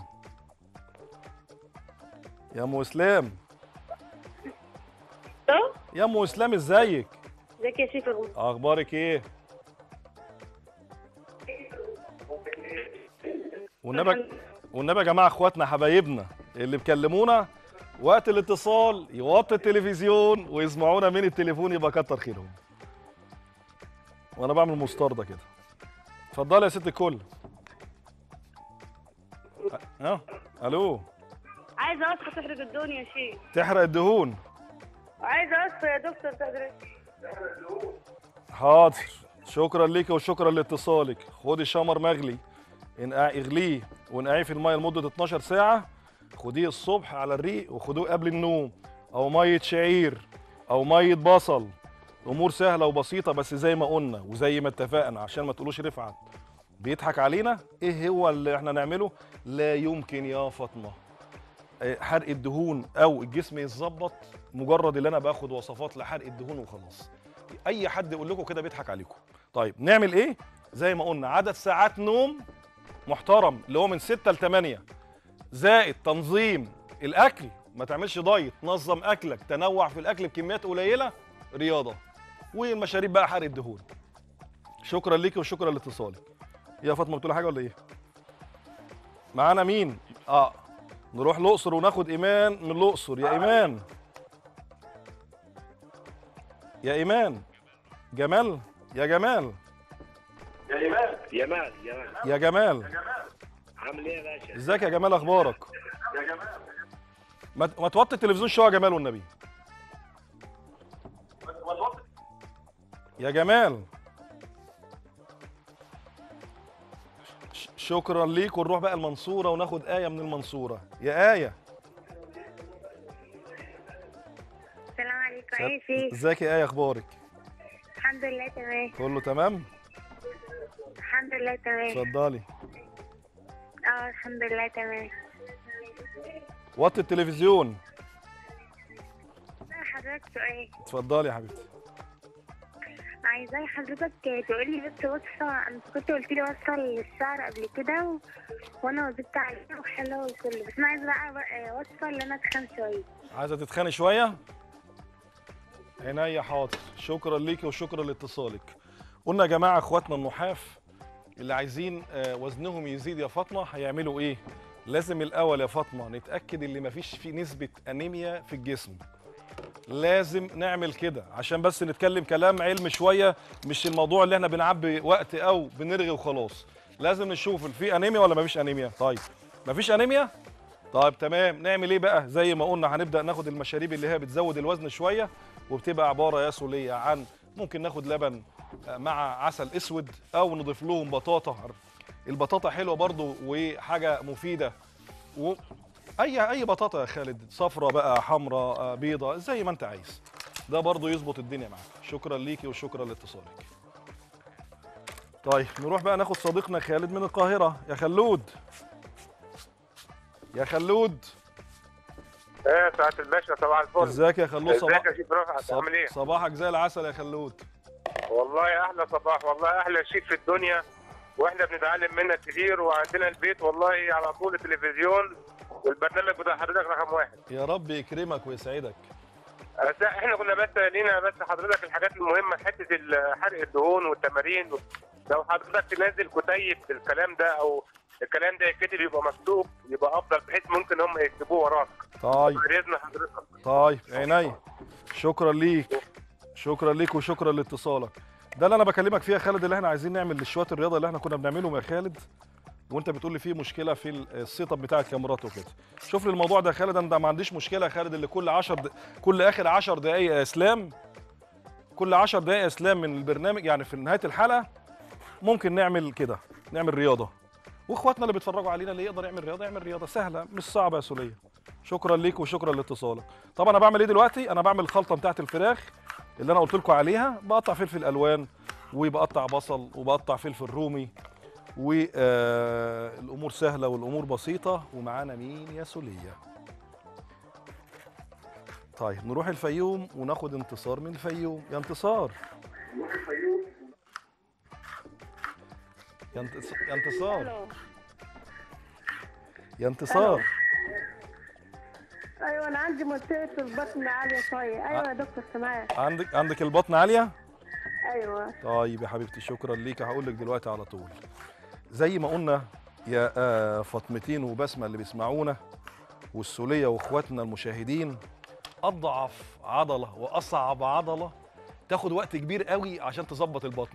يا ام اسلام يا ام اسلام ازيك ازيك يا شيخ أغنى؟ اخبارك ايه والنبي والنبي يا جماعه اخواتنا حبايبنا اللي بيكلمونا وقت الاتصال يوطي التلفزيون ويسمعونا من التليفون يبقى كتر خيرهم وانا بعمل مستردة كده اتفضلي يا ست الكل ها الو عايزه وصفه تحرق الدهون يا شيخ تحرق الدهون عايزه وصفه يا دكتور تحرق حاضر شكرا ليك وشكرا لاتصالك خدي شمر مغلي انقع اغليه ونقعيه في الميه لمده 12 ساعه خديه الصبح على الريق وخدوه قبل النوم او ميه شعير او ميه بصل امور سهله وبسيطه بس زي ما قلنا وزي ما اتفقنا عشان ما تقولوش رفعت بيضحك علينا ايه هو اللي احنا نعمله لا يمكن يا فاطمه آه، حرق الدهون او الجسم يتظبط مجرد اللي انا باخد وصفات لحرق الدهون وخلاص اي حد يقول لكم كده بيضحك عليكم طيب نعمل ايه زي ما قلنا عدد ساعات نوم محترم اللي هو من 6 ل 8 زائد تنظيم الاكل ما تعملش دايت نظم اكلك تنوع في الاكل بكميات قليله رياضه والمشاريب بقى حرق الدهون شكرا ليكي وشكرا لاتصالك يا فاطمه بتقول حاجه ولا ايه معانا مين اه نروح الاقصر وناخد ايمان من الاقصر يا ايمان يا ايمان جمال يا جمال يمال يمال يا جمال عامل ايه يا باشا؟ ازيك يا جمال اخبارك ما ما توطي التلفزيون شويه يا جمال والنبي يا جمال ش- شكرا ليك ونروح بقى المنصوره وناخد ايه من المنصوره يا ايه السلام عليكم سل- ايه في ازيك يا ايه اخبارك الحمد لله تمام كله تمام الحمد لله تمام اتفضلي اه الحمد لله تمام وطي التلفزيون حضرتك سؤال اتفضلي يا حبيبتي عايزاه حضرتك تقولي بس وصفة انت كنت قلت لي وصفة للشعر قبل كده و... وانا وزدت عليها وحلوة وكله بس انا عايزة بقى بقى وصفة اللي انا اتخن شوية عايزه تتخاني شويه عينيا حاضر شكرا ليكي وشكرا لاتصالك قلنا يا جماعه اخواتنا النحاف اللي عايزين آه، وزنهم يزيد يا فاطمه هيعملوا ايه لازم الاول يا فاطمه نتاكد ان مفيش في نسبه انيميا في الجسم لازم نعمل كده عشان بس نتكلم كلام علم شويه مش الموضوع اللي احنا بنعبي وقت او بنرغي وخلاص لازم نشوف في انيميا ولا مفيش انيميا طيب مفيش انيميا طيب تمام نعمل ايه بقى زي ما قلنا هنبدا ناخد المشاريب اللي هي بتزود الوزن شويه وبتبقى عباره يا سوليه عن ممكن ناخد لبن آه، مع عسل اسود او نضيف لهم بطاطا البطاطا حلوه برضو وحاجه مفيده و... اي اي بطاطا يا خالد صفرة بقى حمراء بيضة زي ما انت عايز ده برضو يظبط الدنيا معاك شكرا ليكي وشكرا لاتصالك طيب نروح بقى ناخد صديقنا خالد من القاهرة يا خلود يا خلود ايه سعاده الباشا صباح الفل ازيك يا خلود صباح ازيك يا شيخ رفعت صب- عامل ايه؟ صباحك زي العسل يا خلود والله احلى صباح والله احلى شيء في الدنيا واحنا بنتعلم منك كتير وعندنا البيت والله على طول التلفزيون والبرنامج بتاع حضرتك رقم واحد يا رب يكرمك ويسعدك بس احنا كنا بس لينا بس حضرتك الحاجات المهمه حته ال- حرق الدهون والتمارين لو حضرتك تنزل كتيب الكلام ده او الكلام ده يتكتب يبقى مكتوب يبقى افضل بحيث ممكن هم يكتبوه وراك طيب باذن حضرتك طيب عيني شكرا ليك شكرا ليك وشكرا لاتصالك ده اللي انا بكلمك فيه يا خالد اللي احنا عايزين نعمل شويه الرياضه اللي احنا كنا بنعملهم يا خالد وانت بتقول لي في مشكله في ال- السيت اب بتاع الكاميرات وكده شوف لي الموضوع ده يا خالد انا ما عنديش مشكله يا خالد اللي كل 10 د... كل اخر 10 دقائق يا اسلام كل 10 دقائق يا اسلام من البرنامج يعني في نهايه الحلقه ممكن نعمل كده نعمل رياضه واخواتنا اللي بيتفرجوا علينا اللي يقدر يعمل رياضه يعمل رياضه سهله مش صعبه يا سوليه شكرا ليك وشكرا لاتصالك طبعا انا بعمل ايه دلوقتي انا بعمل الخلطه بتاعت الفراخ اللي انا قلت لكم عليها بقطع فلفل الوان وبقطع بصل وبقطع فلفل رومي والامور سهله والامور بسيطه ومعانا مين يا سوليه طيب نروح الفيوم وناخد انتصار من الفيوم يا انتصار يا انتصار يا انتصار يا انتصار ايوه انا عندي منطقه في البطن عاليه شويه ايوه يا دكتور سماح عندك عندك البطن عاليه ايوه طيب يا حبيبتي شكرا ليك هقول لك دلوقتي على طول زي ما قلنا يا آه، فاطمتين وبسمه اللي بيسمعونا والسوليه واخواتنا المشاهدين اضعف عضله واصعب عضله تاخد وقت كبير قوي عشان تظبط البطن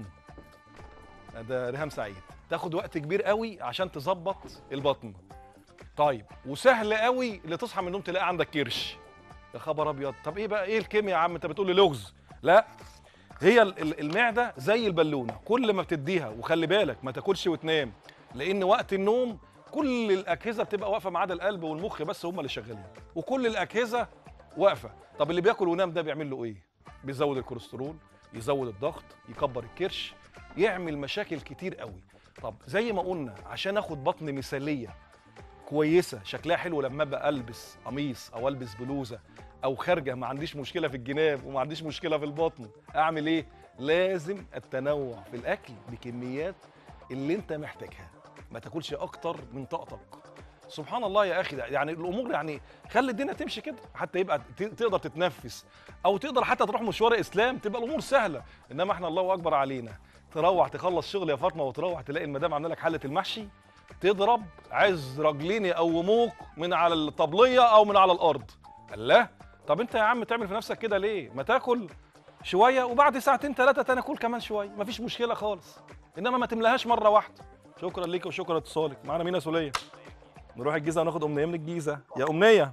ده ريهام سعيد تاخد وقت كبير قوي عشان تظبط البطن طيب وسهل قوي اللي تصحى من النوم تلاقي عندك كرش يا خبر ابيض طب ايه بقى ايه الكيمياء يا عم انت بتقول لي لغز لا هي ال- ال- المعده زي البالونه كل ما بتديها وخلي بالك ما تاكلش وتنام لان وقت النوم كل الاجهزه بتبقى واقفه ما عدا القلب والمخ بس هم اللي شغالين وكل الاجهزه واقفه طب اللي بياكل وينام ده بيعمل له ايه بيزود الكوليسترول يزود الضغط يكبر الكرش يعمل مشاكل كتير قوي طب زي ما قلنا عشان اخد بطن مثاليه كويسه شكلها حلو لما ابقى البس قميص او البس بلوزه او خارجه ما عنديش مشكله في الجناب وما عنديش مشكله في البطن اعمل ايه لازم التنوع في الاكل بكميات اللي انت محتاجها ما تاكلش اكتر من طاقتك سبحان الله يا اخي ده يعني الامور يعني خلي الدنيا تمشي كده حتى يبقى ت- تقدر تتنفس او تقدر حتى تروح مشوار اسلام تبقى الامور سهله انما احنا الله اكبر علينا تروح تخلص شغل يا فاطمه وتروح تلاقي المدام عامله لك حله المحشي تضرب عايز راجلين يقوموك من على الطبليه او من على الارض الله طب انت يا عم تعمل في نفسك كده ليه ما تاكل شويه وبعد ساعتين ثلاثه تاني كل كمان شويه مفيش مشكله خالص انما ما تملاهاش مره واحده شكرا ليك وشكرا لاتصالك معانا مين يا سوليه نروح الجيزه وناخد امنيه من الجيزه يا امنيه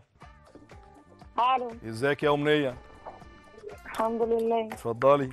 الو ازيك يا امنيه الحمد لله اتفضلي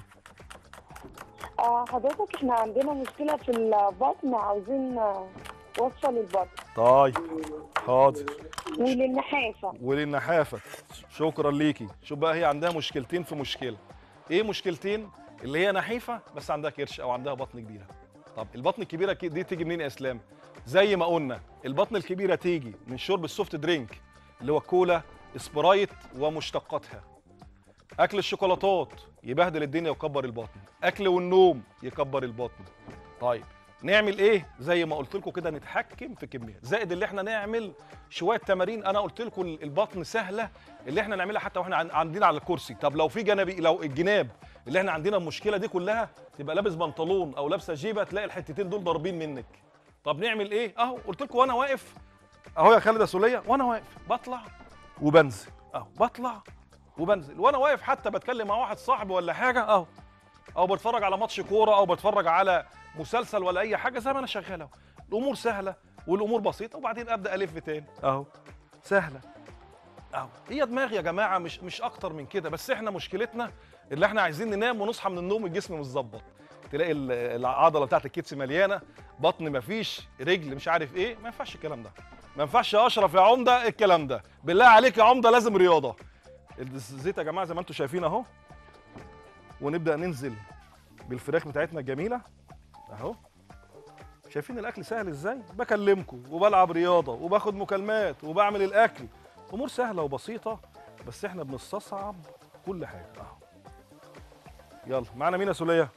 آه حضرتك احنا عندنا مشكله في البطن عاوزين آه، وصفه للبطن طيب حاضر وللنحافه وللنحافه شكرا ليكي شوف بقى هي عندها مشكلتين في مشكله ايه مشكلتين اللي هي نحيفه بس عندها كرش او عندها بطن كبيره طب البطن الكبيره كي- دي تيجي منين يا اسلام زي ما قلنا البطن الكبيره تيجي من شرب السوفت درينك اللي هو كولا سبرايت ومشتقاتها اكل الشوكولاتات يبهدل الدنيا ويكبر البطن اكل والنوم يكبر البطن طيب نعمل ايه زي ما قلت لكم كده نتحكم في كميه زائد اللي احنا نعمل شويه تمارين انا قلت لكم البطن سهله اللي احنا نعملها حتى واحنا عن- عندنا على الكرسي طب لو في جنبي لو الجناب اللي احنا عندنا المشكله دي كلها تبقى لابس بنطلون او لابسه جيبه تلاقي الحتتين دول ضاربين منك طب نعمل ايه اهو قلت لكم وانا واقف اهو يا خالد يا سوليه وانا واقف بطلع وبنزل اهو بطلع وبنزل وانا واقف حتى بتكلم مع واحد صاحبي ولا حاجه اهو او بتفرج على ماتش كوره او بتفرج على مسلسل ولا اي حاجه زي ما انا شغال اهو الامور سهله والامور بسيطه وبعدين ابدا الف تاني اهو سهله اهو هي دماغ يا جماعه مش مش اكتر من كده بس احنا مشكلتنا اللي احنا عايزين ننام ونصحى من النوم الجسم متظبط تلاقي ال- العضله بتاعت الكتف مليانه بطن مفيش رجل مش عارف ايه ما ينفعش الكلام ده ما ينفعش يا اشرف يا عمده الكلام ده بالله عليك يا عمده لازم رياضه الزيت يا جماعه زي ما انتم شايفين اهو ونبدا ننزل بالفراخ بتاعتنا الجميله اهو شايفين الاكل سهل ازاي بكلمكم وبلعب رياضه وباخد مكالمات وبعمل الاكل امور سهله وبسيطه بس احنا بنستصعب كل حاجه اهو يلا معانا مين يا سوليه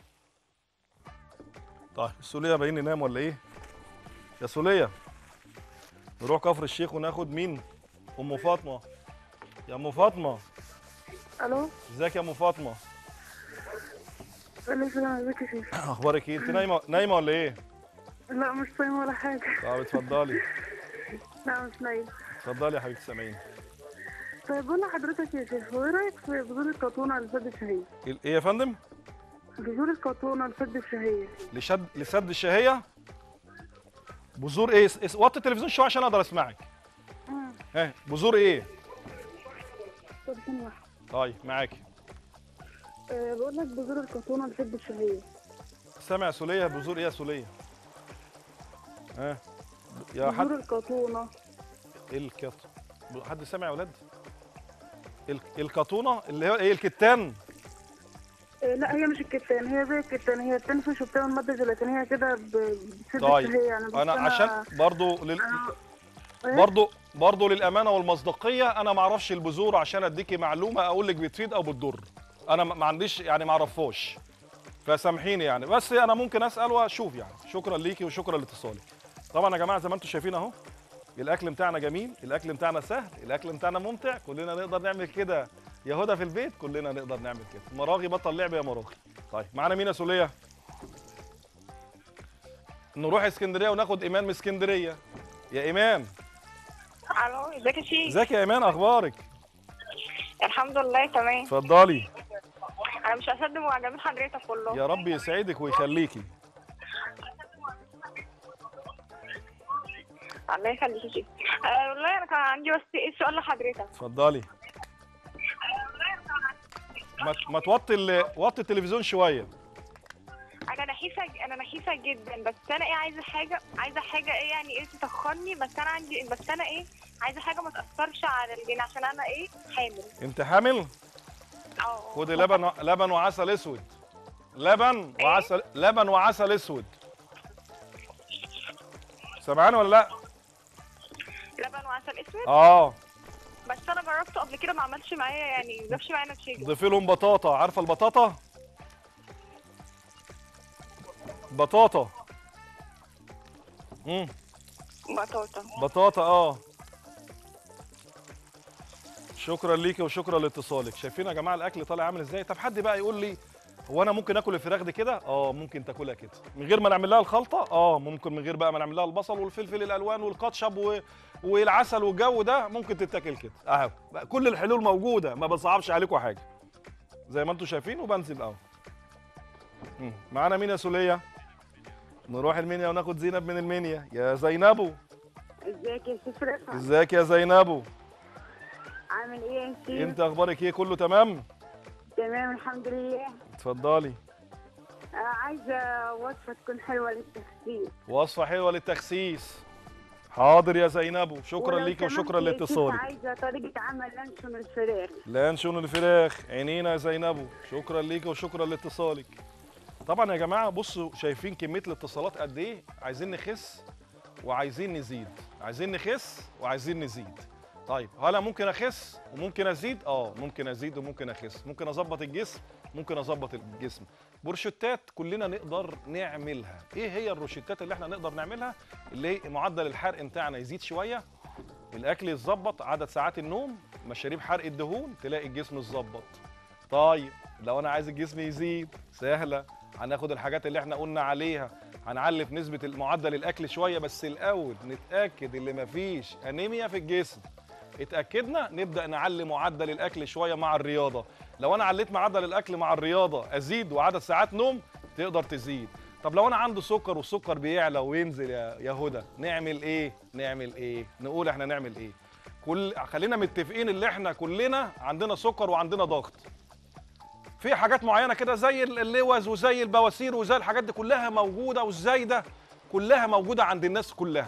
طيب السوليه باين ننام ولا ايه يا سوليه نروح كفر الشيخ وناخد مين ام فاطمه يا ام فاطمه الو ازيك يا ام فاطمه الو السلام عليكم يا شيخ اخبارك ايه انت نايمه نايمه ولا ايه لا مش صايمه ولا حاجه طب اتفضلي لا مش نايمه اتفضلي يا حبيبتي سامعين طيب بقول لحضرتك يا شيخ هو ايه رايك في بذور الكرتونه الفد الشهيه ال- ايه يا فندم بذور الكرتونه الفد الشهيه لشد لسد الشهيه بذور ايه اس- اس- وطي التلفزيون شويه عشان اقدر اسمعك ها بذور ايه طب ثانيه واحده طيب معاكي أه بقول لك بذور الكرتونه الفد الشهيه سامع يا سوليه بذور ايه يا سوليه ها يا بذور حد الكرتونه الكت حد سامع يا ولاد ال- الكتونه اللي هو ايه الكتان أه لا هي مش الكتان هي زي الكتان هي بتنفش وبتعمل ماده جيلاتينيه كده ب- بتسد طيب الشهيه يعني بس انا عشان برضو لل... إيه؟ برضو برضو للامانه والمصداقيه انا ما اعرفش البذور عشان اديكي معلومه اقول لك بتفيد او بتضر انا ما ما عنديش يعني ما اعرفهاش فسامحيني يعني بس انا ممكن اسال واشوف يعني شكرا ليكي وشكرا لاتصالك طبعا يا جماعه زي ما انتم شايفين اهو الاكل بتاعنا جميل الاكل بتاعنا سهل الاكل بتاعنا ممتع كلنا نقدر نعمل كده يا هدى في البيت كلنا نقدر نعمل كده مراغي بطل لعب يا مراغي طيب معانا مين يا سوليه نروح اسكندريه وناخد ايمان من اسكندريه يا ايمان الو ازيك يا شيخ ازيك يا ايمان اخبارك الحمد لله تمام اتفضلي انا مش هصدق معجبين حضرتك والله يا رب يسعدك ويخليكي الله يخليك يا شيخ آه والله انا كان عندي بس ايه سؤال لحضرتك اتفضلي ما ما توطي ال- وطي التلفزيون شويه انا نحيفه انا نحيفه جدا بس انا ايه عايزه حاجه عايزه حاجه ايه يعني ايه تتخني بس انا عندي بس انا ايه عايزه حاجه ما تاثرش على الجين عشان انا ايه حامل انت حامل اه خدي لبن و- لبن وعسل اسود لبن وعسل لبن وعسل اسود سامعاني ولا لا لبن وعسل اسود اه بس انا جربته قبل كده ما عملش معايا يعني ما جابش معايا نتيجه ضيفي لهم بطاطا عارفه البطاطا بطاطا امم بطاطا بطاطا اه شكرا ليكي وشكرا لاتصالك شايفين يا جماعه الاكل طالع عامل ازاي طب حد بقى يقول لي هو انا ممكن اكل الفراخ دي كده اه ممكن تاكلها كده من غير ما نعمل لها الخلطه اه ممكن من غير بقى ما نعمل لها البصل والفلفل الالوان والكاتشب و... والعسل والجو ده ممكن تتاكل كده اهو بقى كل الحلول موجوده ما بصعبش عليكم حاجه زي ما انتم شايفين وبنزل اهو مم. معانا مين يا سوليه نروح المنيا وناخد زينب من المنيا يا زينبو ازيك يا شيخ رفعت ازيك يا زينبو عامل ايه يا شيخ انت اخبارك ايه كله تمام تمام الحمد لله اتفضلي آه عايزه وصفه تكون حلوه للتخسيس وصفه حلوه للتخسيس حاضر يا زينبو شكرا ولو ليكي وشكرا سمحت يا شيخ لاتصالك عايزه طريقه عمل لانشون الفراخ لانشون الفراخ عينينا يا زينبو شكرا ليكي وشكرا لاتصالك طبعا يا جماعه بصوا شايفين كميه الاتصالات قد ايه عايزين نخس وعايزين نزيد عايزين نخس وعايزين نزيد طيب هل أنا ممكن اخس وممكن ازيد اه ممكن ازيد وممكن اخس ممكن اظبط الجسم ممكن اظبط الجسم بروشتات كلنا نقدر نعملها ايه هي الروشتات اللي احنا نقدر نعملها اللي هي معدل الحرق بتاعنا يزيد شويه الاكل يتظبط عدد ساعات النوم مشاريب حرق الدهون تلاقي الجسم اتظبط طيب لو انا عايز الجسم يزيد سهله هناخد الحاجات اللي احنا قلنا عليها هنعلي في نسبه معدل الاكل شويه بس الاول نتاكد ان مفيش انيميا في الجسم اتاكدنا نبدا نعلي معدل الاكل شويه مع الرياضه لو انا عليت معدل الاكل مع الرياضه ازيد وعدد ساعات نوم تقدر تزيد طب لو انا عندي سكر والسكر بيعلى وينزل يا يا هدى نعمل ايه نعمل ايه نقول احنا نعمل ايه كل خلينا متفقين ان احنا كلنا عندنا سكر وعندنا ضغط في حاجات معينه كده زي اللوز وزي البواسير وزي الحاجات دي كلها موجوده والزايده كلها موجوده عند الناس كلها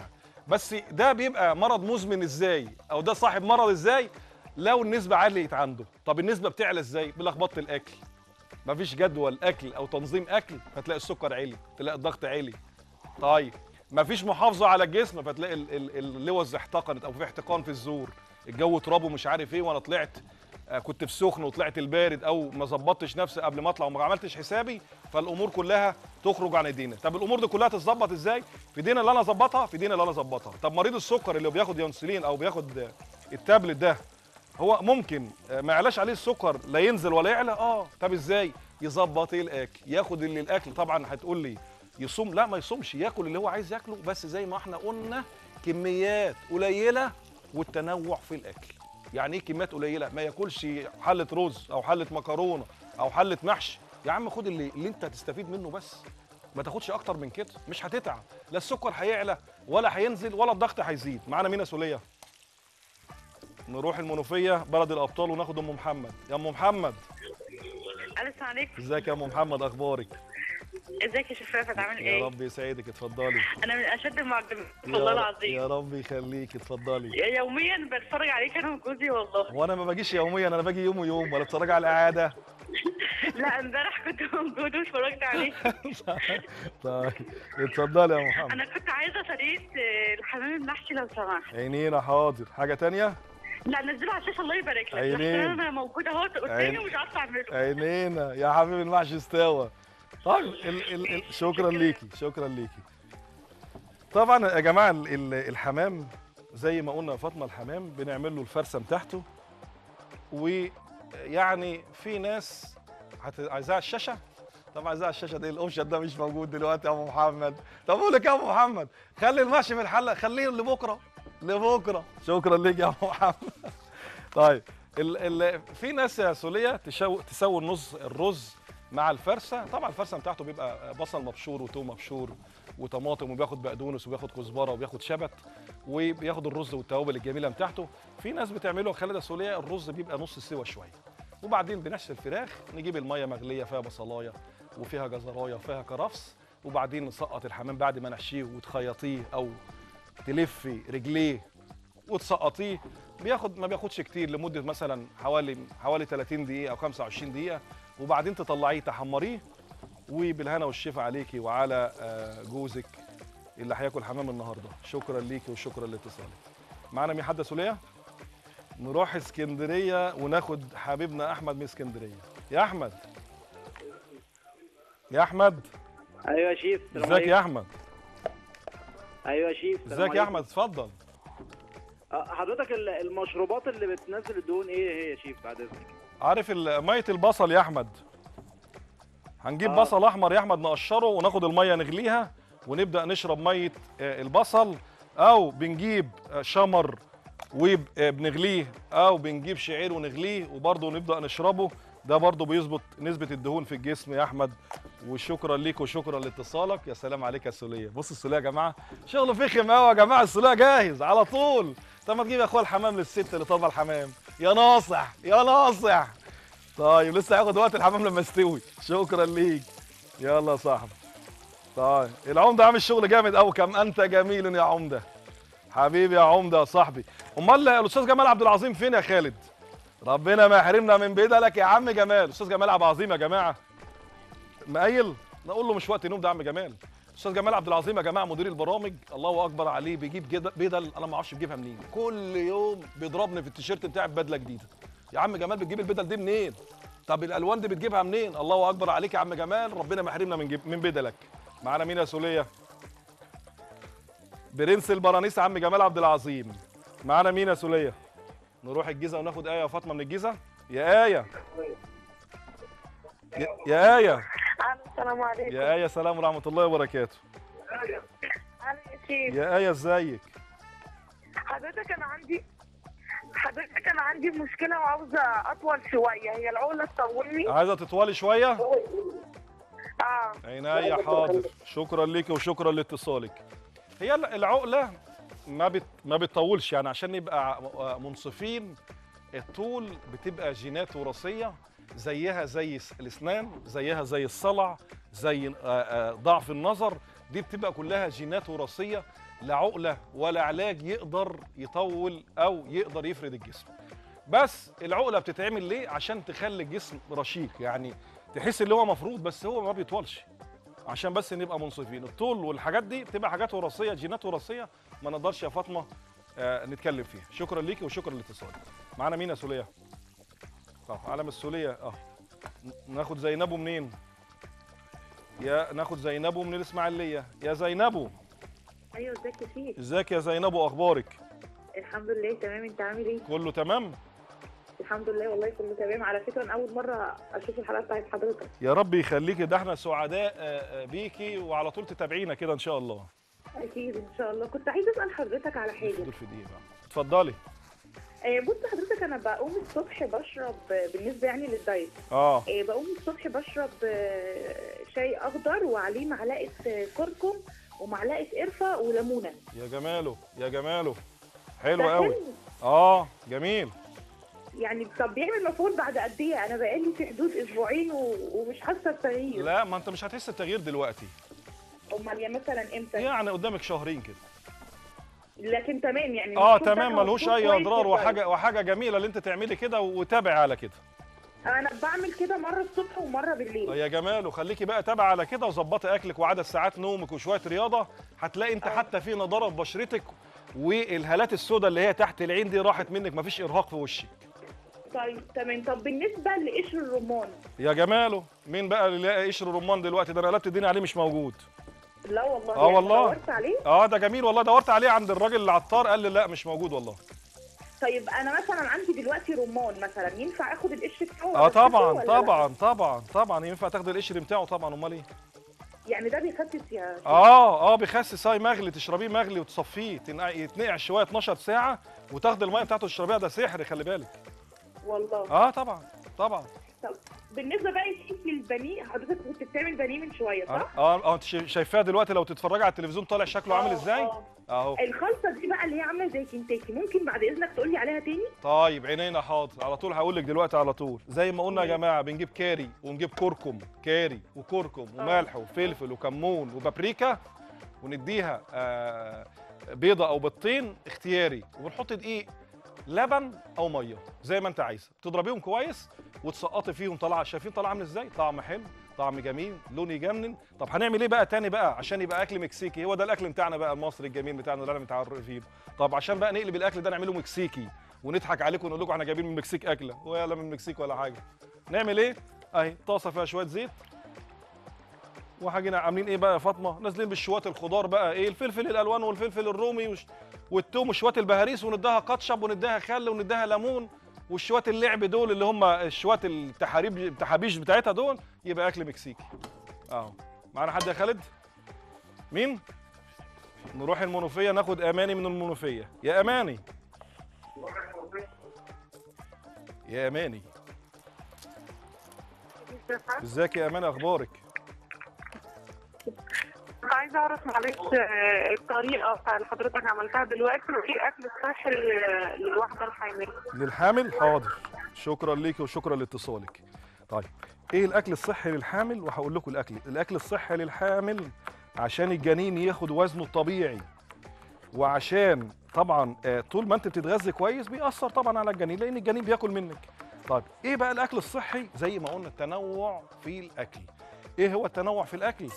بس ده بيبقى مرض مزمن ازاي او ده صاحب مرض ازاي لو النسبه عليت عنده طب النسبه بتعلى ازاي بلخبطه الاكل مفيش جدول اكل او تنظيم اكل فتلاقي السكر عالي تلاقي الضغط عالي طيب مفيش محافظه على الجسم فتلاقي ال- ال- اللوز احتقنت او في احتقان في الزور الجو تراب ومش عارف ايه وانا طلعت آه، كنت في سخن وطلعت البارد او ما ظبطتش نفسي قبل ما اطلع وما عملتش حسابي فالامور كلها تخرج عن ايدينا طب الامور دي كلها تتظبط ازاي في ايدينا اللي انا اظبطها في ايدينا اللي انا اظبطها طب مريض السكر اللي بياخد يونسلين او بياخد آه، التابلت ده هو ممكن آه، ما يعلاش عليه السكر لا ينزل ولا يعلى اه طب ازاي يظبط ايه الاكل ياخد اللي الاكل طبعا هتقول لي يصوم لا ما يصومش ياكل اللي هو عايز ياكله بس زي ما احنا قلنا كميات قليله والتنوع في الاكل يعني ايه كميات قليله ما ياكلش حله رز او حله مكرونه او حله محشي يا عم خد اللي, اللي انت هتستفيد منه بس ما تاخدش اكتر من كده مش هتتعب لا السكر هيعلى ولا هينزل ولا الضغط هيزيد معانا مين يا سوليه نروح المنوفيه بلد الابطال وناخد ام محمد يا ام محمد السلام عليكم ازيك يا ام محمد اخبارك ازيك يا شيخ رافت عامل يا ايه؟ رب يسعدك اتفضلي انا من اشد المعجبين يا والله رب- العظيم يا رب يخليك اتفضلي يوميا بتفرج عليك انا وجوزي والله وانا ما باجيش يوميا انا باجي يوم ويوم ولا بتفرج على الاعاده لا امبارح كنت موجود واتفرجت عليك طيب اتفضلي يا محمد انا كنت عايزه طريقه آه، الحمام المحشي لو سمحت عينينا حاضر حاجه تانية لا نزله على الشاشه الله يبارك لك عينين. لحسن انا موجوده اهو قدامي عين- ومش عارفه اعمله عينينا يا حبيبي المحشي استوى طيب ال ال ال شكرا ليكي شكرا ليكي طبعا يا جماعه ال ال الحمام زي ما قلنا يا فاطمه الحمام بنعمل له الفرسه بتاعته ويعني في ناس هت- عايزاها على الشاشه طبعا عايزاها على الشاشه دي الاوبشن ده مش موجود دلوقتي يا ابو محمد طب اقول لك يا ابو محمد خلي المحشي في الحله خليه لبكره لبكره شكرا ليك يا ابو محمد طيب ال ال في ناس يا سوليه تشو تسوي النص الرز مع الفرسه طبعا الفرسه بتاعته بيبقى بصل مبشور وتوم مبشور وطماطم وبياخد بقدونس وبياخد كزبره وبياخد شبت وبياخد الرز والتوابل الجميله بتاعته في ناس بتعمله خالد يا سوليه الرز بيبقى نص سوا شويه وبعدين بنحشي الفراخ نجيب الميه مغليه فيها بصلايه وفيها جزرايه وفيها كرفس وبعدين نسقط الحمام بعد ما نحشيه وتخيطيه او تلفي رجليه وتسقطيه بياخد ما بياخدش كتير لمده مثلا حوالي حوالي 30 دقيقه او 25 دقيقه وبعدين تطلعيه تحمريه وبالهنا والشفا عليكي وعلى آه، جوزك اللي هياكل حمام النهارده شكرا ليكي وشكرا لاتصالك معانا مين حد يا سوليه نروح اسكندريه وناخد حبيبنا احمد من اسكندريه يا احمد يا احمد ايوه يا شيف السلام ازيك يا عليكم. احمد ايوه يا شيف السلام ازيك يا عليكم. احمد اتفضل أه، حضرتك ال- المشروبات اللي بتنزل الدهون ايه هي يا شيف بعد اذنك عارف ال- ميه البصل يا احمد هنجيب آه. بصل احمر يا احمد نقشره وناخد الميه نغليها ونبدا نشرب ميه آه، البصل او بنجيب آه، شمر وبنغليه او بنجيب شعير ونغليه وبرضه نبدا نشربه ده برضه بيظبط نسبه الدهون في الجسم يا احمد وشكرا ليك وشكرا لاتصالك يا سلام عليك يا السوليه بص السوليه يا جماعه شغل فخم قوي يا جماعه السوليه جاهز على طول طب ما تجيب يا اخويا الحمام للست اللي طالبه الحمام يا ناصح يا ناصح طيب لسه هياخد وقت الحمام لما يستوي شكرا ليك يلا يا صاحبي طيب العمده عامل شغل جامد قوي كم انت جميل يا عمده حبيبي يا عمده يا صاحبي امال الاستاذ جمال عبد العظيم فين يا خالد ربنا ما يحرمنا من بدلك يا عم جمال استاذ جمال عبد العظيم يا جماعه مقايل نقول له مش وقت نوم ده يا عم جمال استاذ جمال عبد العظيم يا جماعه مدير البرامج الله اكبر عليه بيجيب جد- بدل انا ما اعرفش بيجيبها منين كل يوم بيضربني في التيشيرت بتاعي ببدله جديده يا عم جمال بتجيب البدل دي منين طب الالوان دي بتجيبها منين الله اكبر عليك يا عم جمال ربنا ما يحرمنا من جيب من بدلك معانا مين يا سوليه برنس البرانيس عم جمال عبد العظيم معانا مين يا سوليه نروح الجيزه وناخد ايه يا فاطمه من الجيزه يا ايه يا, يا ايه السلام عليكم يا ايه سلام ورحمه الله وبركاته انا يا شيف يا ايه ازيك حضرتك انا عندي حضرتك انا عندي مشكله وعاوزه اطول شويه هي العقله تطولني عايزه تطولي شويه اه عينيا حاضر شكرا ليك وشكرا لاتصالك هي العقله ما بت ما بتطولش يعني عشان نبقى منصفين الطول بتبقى جينات وراثيه زيها زي الس- الاسنان زيها زي الصلع زي آه، آه، ضعف النظر دي بتبقى كلها جينات وراثيه لا عقله ولا علاج يقدر يطول او يقدر يفرد الجسم بس العقله بتتعمل ليه عشان تخلي الجسم رشيق يعني تحس ان هو مفروض بس هو ما بيطولش عشان بس نبقى منصفين الطول والحاجات دي بتبقى حاجات وراثيه جينات وراثيه ما نقدرش يا فاطمه آه نتكلم فيها شكرا ليكي وشكرا لاتصالك معانا مين يا سوليه اه علم السوليه اه ن- ناخد زينبو منين يا ناخد زينبو من الاسماعيليه يا زينبو ايوه ازيك يا شيخ ازيك يا زينبو اخبارك الحمد لله تمام انت عامل ايه كله تمام الحمد لله والله كله تمام على فكره انا اول مره اشوف الحلقه بتاعت حضرتك يا رب يخليكي ده احنا سعداء آه، آه، بيكي وعلى طول تتابعينا كده ان شاء الله اكيد ان شاء الله كنت عايزه اسال حضرتك على حاجه دول في دقيقه اتفضلي آه، بص حضرتك انا بقوم الصبح بشرب آه، بالنسبه يعني للدايت اه آه، بقوم الصبح بشرب آه، شاي اخضر وعليه معلقه آه، كركم ومعلقه قرفه وليمونه يا جماله يا جماله حلو ده قوي حلو. اه جميل يعني طب بيعمل مفعول بعد قد ايه انا بقالي في حدود اسبوعين و... ومش حاسه بتغيير لا ما انت مش هتحس التغيير دلوقتي امال يعني مثلا امتى يعني قدامك شهرين كده لكن تمام يعني اه المفروض تمام ده ملهوش مفروض اي كويس اضرار للدايت. وحاجه وحاجه جميله اللي انت تعملي كده وتابعي على كده انا بعمل كده مره الصبح ومره بالليل يا جمال وخليكي بقى تابعه على كده وظبطي اكلك وعدد ساعات نومك وشويه رياضه هتلاقي انت حتى في نضاره في بشرتك والهالات السوداء اللي هي تحت العين دي راحت منك مفيش ارهاق في وشك طيب تمام طب بالنسبه لقشر الرمان يا جماله مين بقى اللي لاقي قشر الرمان دلوقتي ده انا قلبت الدنيا عليه مش موجود لا والله اه يعني والله دورت عليه اه ده جميل والله دورت عليه عند الراجل العطار قال لي لا مش موجود والله طيب انا مثلا عندي دلوقتي رمان مثلا ينفع اخد القشر بتاعه اه وأغسله طبعا ولا لا؟ طبعا طبعا طبعا ينفع تاخد القشر بتاعه طبعا امال ايه يعني ده بيخسس يا شيخ. اه اه بيخسس هاي مغلي تشربيه مغلي وتصفيه تنقع- يتنقع شويه 12 ساعه وتاخدي الميه بتاعته تشربيها ده سحر خلي بالك والله اه طبعا طبعا طب بالنسبه بقى يا شيخ للبانيه حضرتك كنت بتعمل بانيه من شويه اه صح؟ اه آه، انت شا- شايفاها دلوقتي لو تتفرجي على التلفزيون طالع شكله عامل آه، ازاي آه. اهو الخلطه دي بقى اللي هي عامله زي كنتاكي ممكن بعد اذنك تقول لي عليها تاني؟ طيب عينينا حاضر على طول هقول لك دلوقتي على طول زي ما قلنا يا جماعه بنجيب كاري ونجيب كركم كاري وكركم وملح وفلفل وكمون وبابريكا ونديها آه بيضه او بيضتين اختياري وبنحط دقيق لبن او ميه زي ما انت عايزه تضربيهم كويس وتسقطي فيهم طالعه شايفين طالعه عامل ازاي طعم حلو طعم جميل لون يجنن طب هنعمل ايه بقى تاني بقى عشان يبقى اكل مكسيكي هو ده الاكل بتاعنا بقى المصري الجميل بتاعنا اللي انا متعرفين طب عشان بقى نقلب الاكل ده نعمله مكسيكي ونضحك عليكم ونقول لكم احنا جايبين من المكسيك اكله ولا من المكسيك ولا حاجه نعمل ايه اهي طاسه فيها شويه زيت وحاجينا عاملين ايه بقى يا فاطمه نازلين بالشوات الخضار بقى ايه الفلفل الالوان والفلفل الرومي وش والثوم وشوات البهاريس ونديها كاتشب ونديها خل ونديها ليمون والشوات اللعب دول اللي هم الشوات التحاريب التحابيش بتاعتها دول يبقى اكل مكسيكي اهو معانا حد يا خالد مين نروح المنوفيه ناخد اماني من المنوفيه يا اماني يا اماني ازيك يا اماني اخبارك كنت عايزه اعرف معلش آه، الطريقه بتاع اللي حضرتك عملتها دلوقتي وايه اكل الصحي لل- للواحده الحامل للحامل حاضر شكرا ليك وشكرا لاتصالك طيب ايه الاكل الصحي للحامل وهقول لكم الاكل الاكل الصحي للحامل عشان الجنين ياخد وزنه الطبيعي وعشان طبعا آه، طول ما انت بتتغذي كويس بيأثر طبعا على الجنين لان الجنين بياكل منك طيب ايه بقى الاكل الصحي زي ما قلنا التنوع في الاكل ايه هو التنوع في الاكل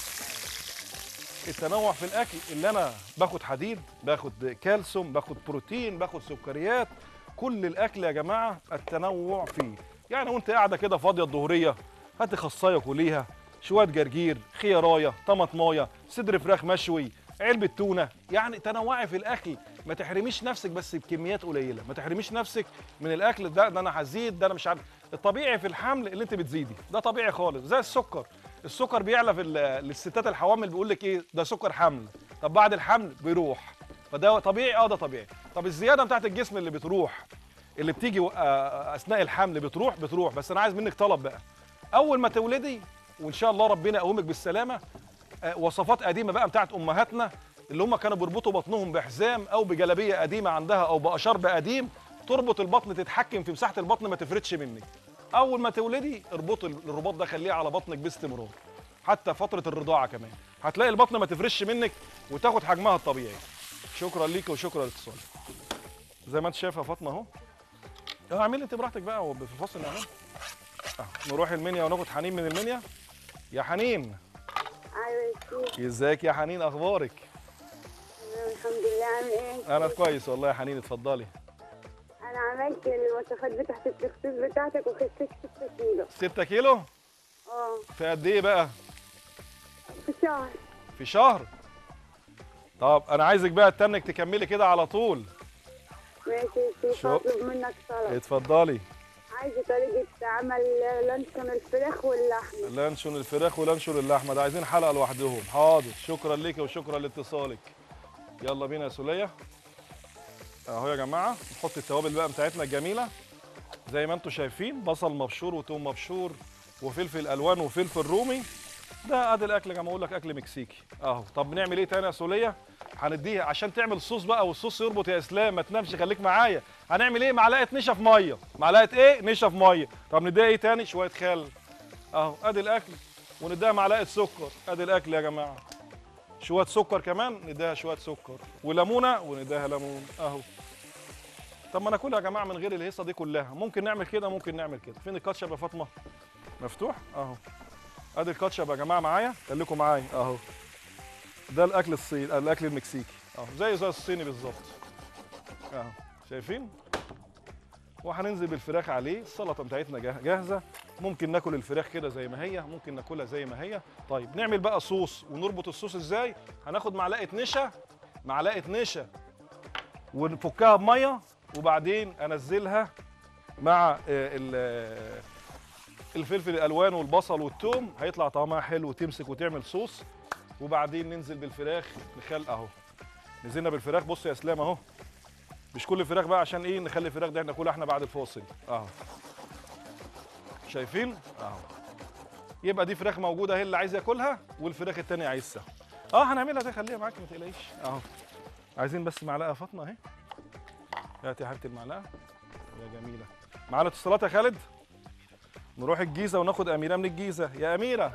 التنوع في الاكل اللي انا باخد حديد باخد كالسيوم باخد بروتين باخد سكريات كل الاكل يا جماعه التنوع فيه يعني وانت قاعده كده فاضيه الظهريه هاتي خصايه كليها شويه جرجير خيارايه طماطمايه صدر فراخ مشوي علبه تونه يعني تنوعي في الاكل ما تحرميش نفسك بس بكميات قليله ما تحرميش نفسك من الاكل ده ده انا هزيد ده انا مش عارف الطبيعي في الحمل اللي انت بتزيدي ده طبيعي خالص زي السكر السكر بيعلى في ال- للستات الحوامل بيقول لك ايه ده سكر حمل طب بعد الحمل بيروح فده طبيعي اه ده طبيعي طب الزياده بتاعت الجسم اللي بتروح اللي بتيجي آه، اثناء الحمل بتروح بتروح بس انا عايز منك طلب بقى اول ما تولدي وان شاء الله ربنا يقومك بالسلامه آه، وصفات قديمه بقى بتاعت امهاتنا اللي هم كانوا بيربطوا بطنهم بحزام او بجلابيه قديمه عندها او بقشرب قديم تربط البطن تتحكم في مساحه البطن ما تفردش منك اول ما تولدي اربطي الرباط ده خليه على بطنك باستمرار حتى فتره الرضاعه كمان هتلاقي البطن ما تفرش منك وتاخد حجمها الطبيعي شكرا ليك وشكرا لاتصالك زي ما انت شايفه يا فاطمه اهو اه اعملي انت براحتك بقى وفي الفصل نعمل اه نروح المنيا وناخد حنين من المنيا يا حنين ايوه يا شيخ ازيك يا حنين اخبارك الحمد لله عامل ايه؟ انا كويس والله يا حنين اتفضلي انا عملت الوصفات بتاعت التخسيس بتاعتك وخسيت 6 كيلو 6 كيلو اه في قد ايه بقى في شهر في شهر طب انا عايزك بقى تنك تكملي كده على طول ماشي يا شيخ شو- اطلب منك طلب اتفضلي عايزه طريقه عمل لانشون الفراخ واللحمه لانشون الفراخ ولانشون اللحمه ده عايزين حلقه لوحدهم حاضر شكرا ليك وشكرا لاتصالك يلا بينا يا سوليه اهو يا جماعه نحط التوابل بقى بتاعتنا الجميله زي ما انتم شايفين بصل مبشور وتوم مبشور وفلفل الوان وفلفل رومي ده ادي الاكل يا جماعه اقول لك اكل مكسيكي اهو طب بنعمل ايه تاني يا سوليه هنديها عشان تعمل صوص بقى والصوص يربط يا اسلام ما تنامش خليك معايا هنعمل ايه معلقه نشا في ميه معلقه ايه نشا في ميه طب نديها ايه تاني شويه خل اهو ادي الاكل ونديها معلقه سكر ادي الاكل يا جماعه شويه سكر كمان نديها شويه سكر وليمونه ونديها ليمون اهو طب ما ناكلها يا جماعه من غير الهيصه دي كلها ممكن نعمل كده ممكن نعمل كده فين الكاتشب يا فاطمه مفتوح اهو ادي الكاتشب يا جماعه معايا خليكم معايا اهو ده الاكل الصيني الاكل المكسيكي اهو زي زي الصيني بالظبط اهو شايفين وهننزل بالفراخ عليه السلطه بتاعتنا جاه- جاهزه ممكن ناكل الفراخ كده زي ما هي ممكن ناكلها زي ما هي طيب نعمل بقى صوص ونربط الصوص ازاي هناخد معلقه نشا معلقه نشا ونفكها بميه وبعدين انزلها مع آه، ال- آه، الفلفل الالوان والبصل والثوم هيطلع طعمها حلو وتمسك وتعمل صوص وبعدين ننزل بالفراخ نخل اهو نزلنا بالفراخ بص يا اسلام اهو مش كل الفراخ بقى عشان ايه نخلي الفراخ ده ناكلها احنا بعد الفاصل اهو شايفين اهو يبقى دي فراخ موجوده هي اللي عايز ياكلها والفراخ التانية عايزها اه هنعملها دي خليها معاك ما تقلقيش اهو عايزين بس معلقه يا فاطمه اهي هاتي يا حبيبتي المعلقه يا جميله معانا اتصالات يا خالد نروح الجيزه وناخد اميره من الجيزه يا اميره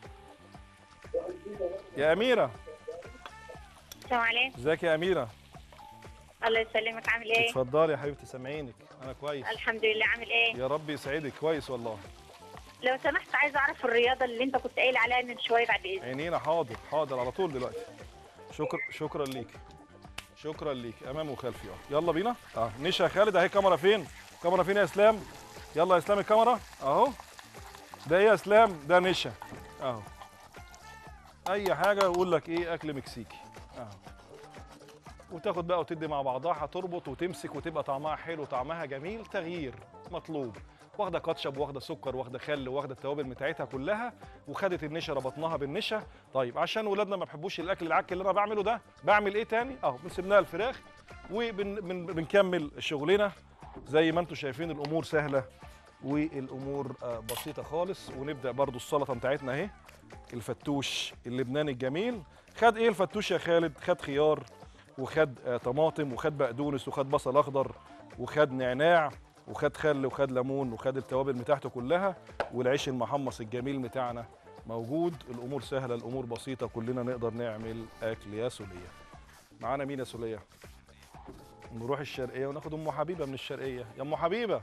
يا اميره السلام عليكم ازيك يا اميره الله يسلمك عامل ايه؟ اتفضلي يا حبيبتي سامعينك انا كويس الحمد لله عامل ايه؟ يا رب يسعدك كويس والله لو سمحت عايزه اعرف الرياضه اللي انت كنت قايل عليها من شويه بعد اذنك عينينا حاضر حاضر على طول دلوقتي شكرا شكرا ليك شكرا ليك امام وخلفي اه يلا بينا اه نشا يا خالد اهي كاميرا فين كاميرا فين يا اسلام يلا يا اسلام الكاميرا اهو ده ايه يا اسلام ده نشا اهو اي حاجه يقول لك ايه اكل مكسيكي اهو وتاخد بقى وتدي مع بعضها هتربط وتمسك وتبقى طعمها حلو طعمها جميل تغيير مطلوب واخده كاتشب واخده سكر واخده خل واخده التوابل بتاعتها كلها وخدت النشا ربطناها بالنشا طيب عشان ولادنا ما بيحبوش الاكل العك اللي انا بعمله ده بعمل ايه تاني اهو بنسيبناها الفراخ وبنكمل شغلنا زي ما انتم شايفين الامور سهله والامور آه، بسيطه خالص ونبدا برضو السلطه بتاعتنا اهي الفتوش اللبناني الجميل خد ايه الفتوش يا خالد خد خيار وخد آه، طماطم وخد بقدونس وخد بصل اخضر وخد نعناع وخد خل وخد ليمون وخد التوابل بتاعته كلها والعيش المحمص الجميل بتاعنا موجود الامور سهله الامور بسيطه كلنا نقدر نعمل اكل يا سوليه معانا مين يا سوليه نروح الشرقيه وناخد ام حبيبه من الشرقيه يا ام حبيبه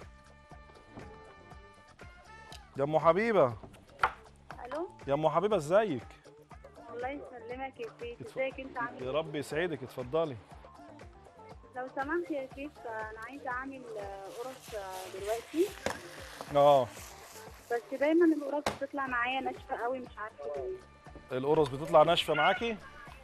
يا ام حبيبه الو يا ام حبيبه ازيك الله يسلمك يا شيخ ازيك انت عامل يا رب يسعدك اتفضلي لو سمحت يا شيخ انا عايزه اعمل آه، قرص آه، دلوقتي اه بس دايما القرص بتطلع معايا ناشفه قوي مش عارفه ليه القرص بتطلع ناشفه معاكي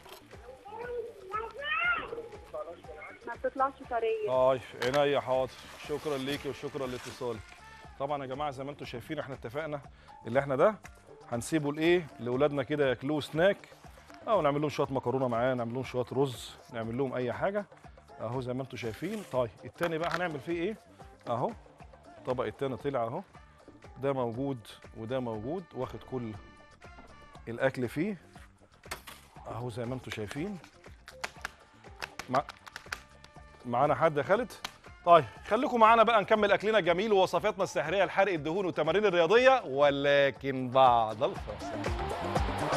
ما بتطلعش طريه اه عينيا حاضر شكرا ليكي وشكرا لاتصالك طبعا يا جماعه زي ما انتم شايفين احنا اتفقنا اللي احنا ده هنسيبه لايه لاولادنا كده ياكلوه سناك او نعمل لهم شويه مكرونه معاه نعمل لهم شويه رز نعمل لهم اي حاجه اهو زي ما انتم شايفين طيب التاني بقى هنعمل فيه ايه اهو الطبق التاني طلع اهو ده موجود وده موجود واخد كل الاكل فيه اهو زي ما انتم شايفين مع... معانا حد يا خالد طيب خليكم معانا بقى نكمل اكلنا الجميل ووصفاتنا السحريه لحرق الدهون والتمارين الرياضيه ولكن بعد الفاصل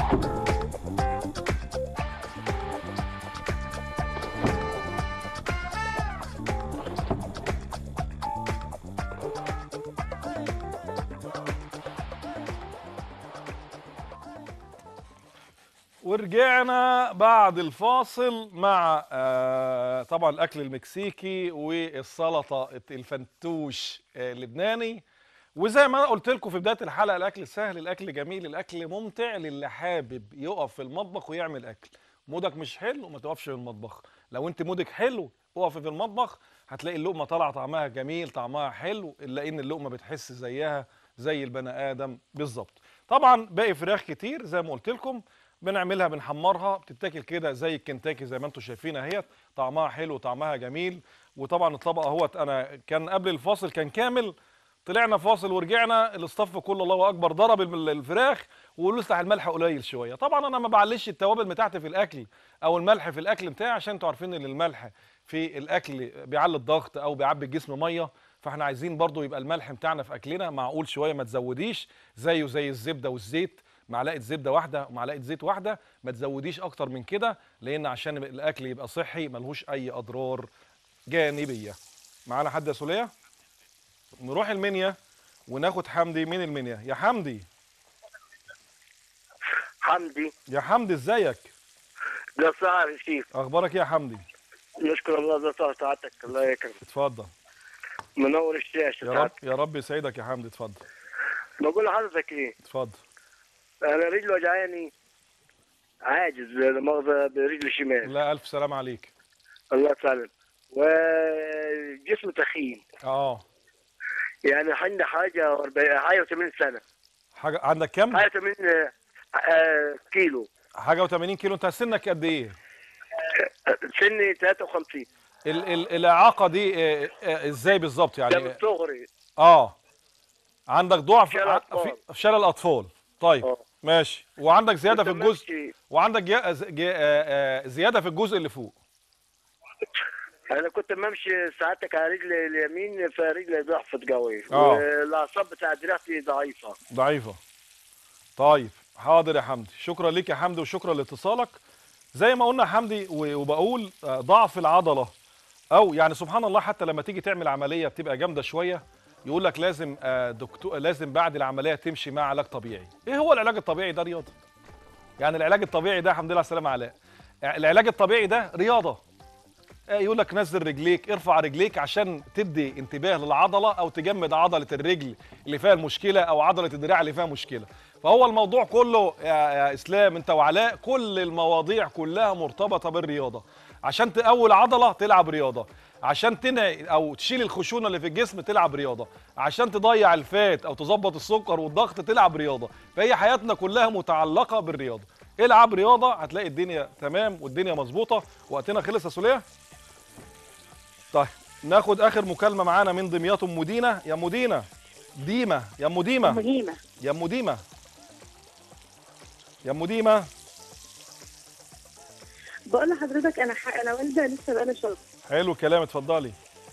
ورجعنا بعد الفاصل مع آه طبعا الاكل المكسيكي والسلطه الفنتوش آه اللبناني وزي ما انا قلت لكم في بدايه الحلقه الاكل سهل الاكل جميل الاكل ممتع للي حابب يقف في المطبخ ويعمل اكل مودك مش حلو ما تقفش في المطبخ لو انت مودك حلو اقفي في المطبخ هتلاقي اللقمه طالعه طعمها جميل طعمها حلو الا ان اللقمه بتحس زيها زي البني ادم بالظبط طبعا باقي فراخ كتير زي ما قلت لكم بنعملها بنحمرها بتتاكل كده زي الكنتاكي زي ما انتم شايفين اهيت طعمها حلو طعمها جميل وطبعا الطبق اهوت انا كان قبل الفاصل كان كامل طلعنا فاصل ورجعنا الاستاف كله الله اكبر ضرب الم- الفراخ ولسه الملح قليل شويه طبعا انا ما بعلش التوابل بتاعتي في الاكل او الملح في الاكل بتاعي عشان انتوا عارفين ان الملح في الاكل بيعلي الضغط او بيعبي الجسم ميه فاحنا عايزين برضو يبقى الملح بتاعنا في اكلنا معقول شويه ما تزوديش زيه زي الزبده والزيت معلقه زبده واحده ومعلقه زيت واحده ما تزوديش اكتر من كده لان عشان الاكل يبقى صحي ملهوش اي اضرار جانبيه معانا حد يا سوليه نروح المنيا وناخد حمدي من المنيا يا حمدي حمدي يا حمدي ازيك ده صعب شيف اخبارك ايه يا حمدي نشكر الله ده طه سعادتك الله يكرمك اتفضل منور الشاشه يا رب يا رب يسعدك يا حمدي اتفضل بقول لحضرتك ايه اتفضل انا رجلي وجعاني عاجز لا مؤاخذه برجلي الشمال لا الف سلام عليك الله يسلم وجسمي تخين اه يعني عندي حاجه 40 حاجه 80 سنه حاجه عندك كام حاجه 80 آه، كيلو حاجه و80 كيلو انت سنك قد ايه سني 53 ال ال الاعاقه دي آه، آه، ازاي بالظبط ده من يعني صغري اه عندك ضعف شلل ع- أطفال. في في شلل الاطفال طيب ماشي وعندك زياده في كنت الجزء ماشي- وعندك جا- ز- جا- آه، آه، زياده في الجزء اللي فوق انا كنت بمشي ساعتك على رجلي اليمين فرجلي ضعفت قوي آه. والاعصاب بتاعت دراعتي ضعيفه ضعيفه طيب حاضر يا حمدي شكرا ليك يا حمدي وشكرا لاتصالك زي ما قلنا يا حمدي و- وبقول آه، ضعف العضله او يعني سبحان الله حتى لما تيجي تعمل عمليه بتبقى جامده شويه يقول لك لازم آه، دكتور لازم بعد العمليه تمشي مع علاج طبيعي ايه هو العلاج الطبيعي ده رياضه يعني العلاج الطبيعي ده الحمد لله على السلامه علاء العلاج الطبيعي ده رياضه آه، يقول لك نزل رجليك ارفع رجليك عشان تدي انتباه للعضله او تجمد عضله الرجل اللي فيها المشكله او عضله الدراع اللي فيها مشكله فهو الموضوع كله يا, يا اسلام انت وعلاء كل المواضيع كلها مرتبطه بالرياضه عشان تقوي عضله تلعب رياضه عشان تنهي او تشيل الخشونه اللي في الجسم تلعب رياضه عشان تضيع الفات او تظبط السكر والضغط تلعب رياضه فهي حياتنا كلها متعلقه بالرياضه العب رياضه هتلاقي الدنيا تمام والدنيا مظبوطه وقتنا خلص يا سوليه طيب ناخد اخر مكالمه معانا من دمياط ام مدينه يا مدينه ديمه يا ام ديمه أم ديمة. يا ام ديمه يا ام ديمه بقول لحضرتك انا ح... انا والده لسه بقالي شهر حلو الكلام اتفضلي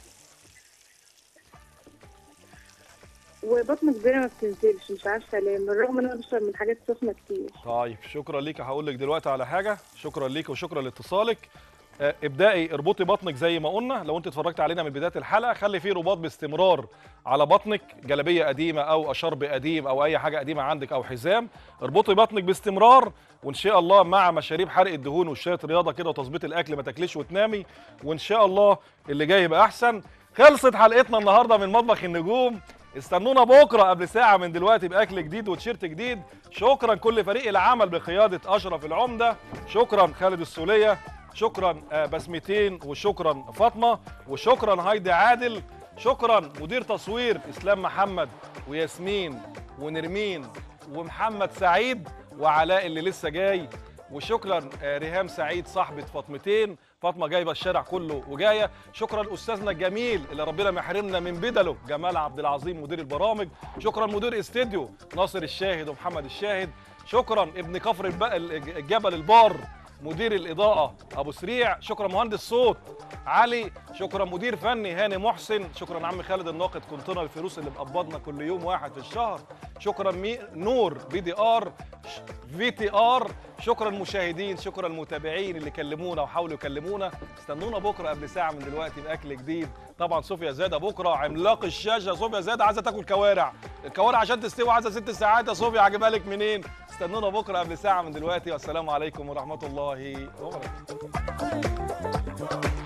وبطني كبيره ما بتنزلش مش عارفه ليه بالرغم ان انا بشرب من حاجات سخنه كتير طيب شكرا ليك هقول لك دلوقتي على حاجه شكرا ليك وشكرا لاتصالك آه، ابدأي اربطي بطنك زي ما قلنا لو انت اتفرجت علينا من بدايه الحلقه خلي فيه رباط باستمرار على بطنك جلابيه قديمه او اشرب قديم او اي حاجه قديمه عندك او حزام اربطي بطنك باستمرار وان شاء الله مع مشاريب حرق الدهون وشويه رياضه كده وتظبيط الاكل ما تاكليش وتنامي وان شاء الله اللي جاي يبقى احسن خلصت حلقتنا النهارده من مطبخ النجوم استنونا بكره قبل ساعه من دلوقتي باكل جديد وتيشيرت جديد شكرا كل فريق العمل بقياده اشرف العمده شكرا خالد السوليه شكرا آه، بسمتين وشكرا فاطمه وشكرا هايدي عادل شكرا مدير تصوير اسلام محمد وياسمين ونرمين ومحمد سعيد وعلاء اللي لسه جاي وشكرا آه، ريهام سعيد صاحبه فاطمتين فاطمه جايبه الشارع كله وجايه شكرا استاذنا الجميل اللي ربنا ما يحرمنا من بدله جمال عبد العظيم مدير البرامج شكرا مدير استديو ناصر الشاهد ومحمد الشاهد شكرا ابن كفر الب- الجبل البار مدير الاضاءه ابو سريع شكرا مهندس صوت علي شكرا مدير فني هاني محسن شكرا عم خالد الناقد كنتنا الفلوس اللي مقبضنا كل يوم واحد في الشهر شكرا مي... نور بي دي ار ش- في تي ار شكرا المشاهدين شكرا المتابعين اللي كلمونا وحاولوا يكلمونا استنونا بكره قبل ساعه من دلوقتي باكل جديد طبعا صوفيا زاده بكره عملاق الشاشه صوفيا زاده عايزه تاكل كوارع الكوارع عشان تستوي عايزه ست ساعات يا صوفيا هجيبها لك منين استنونا بكره قبل ساعه من دلوقتي والسلام عليكم ورحمه الله وبركاته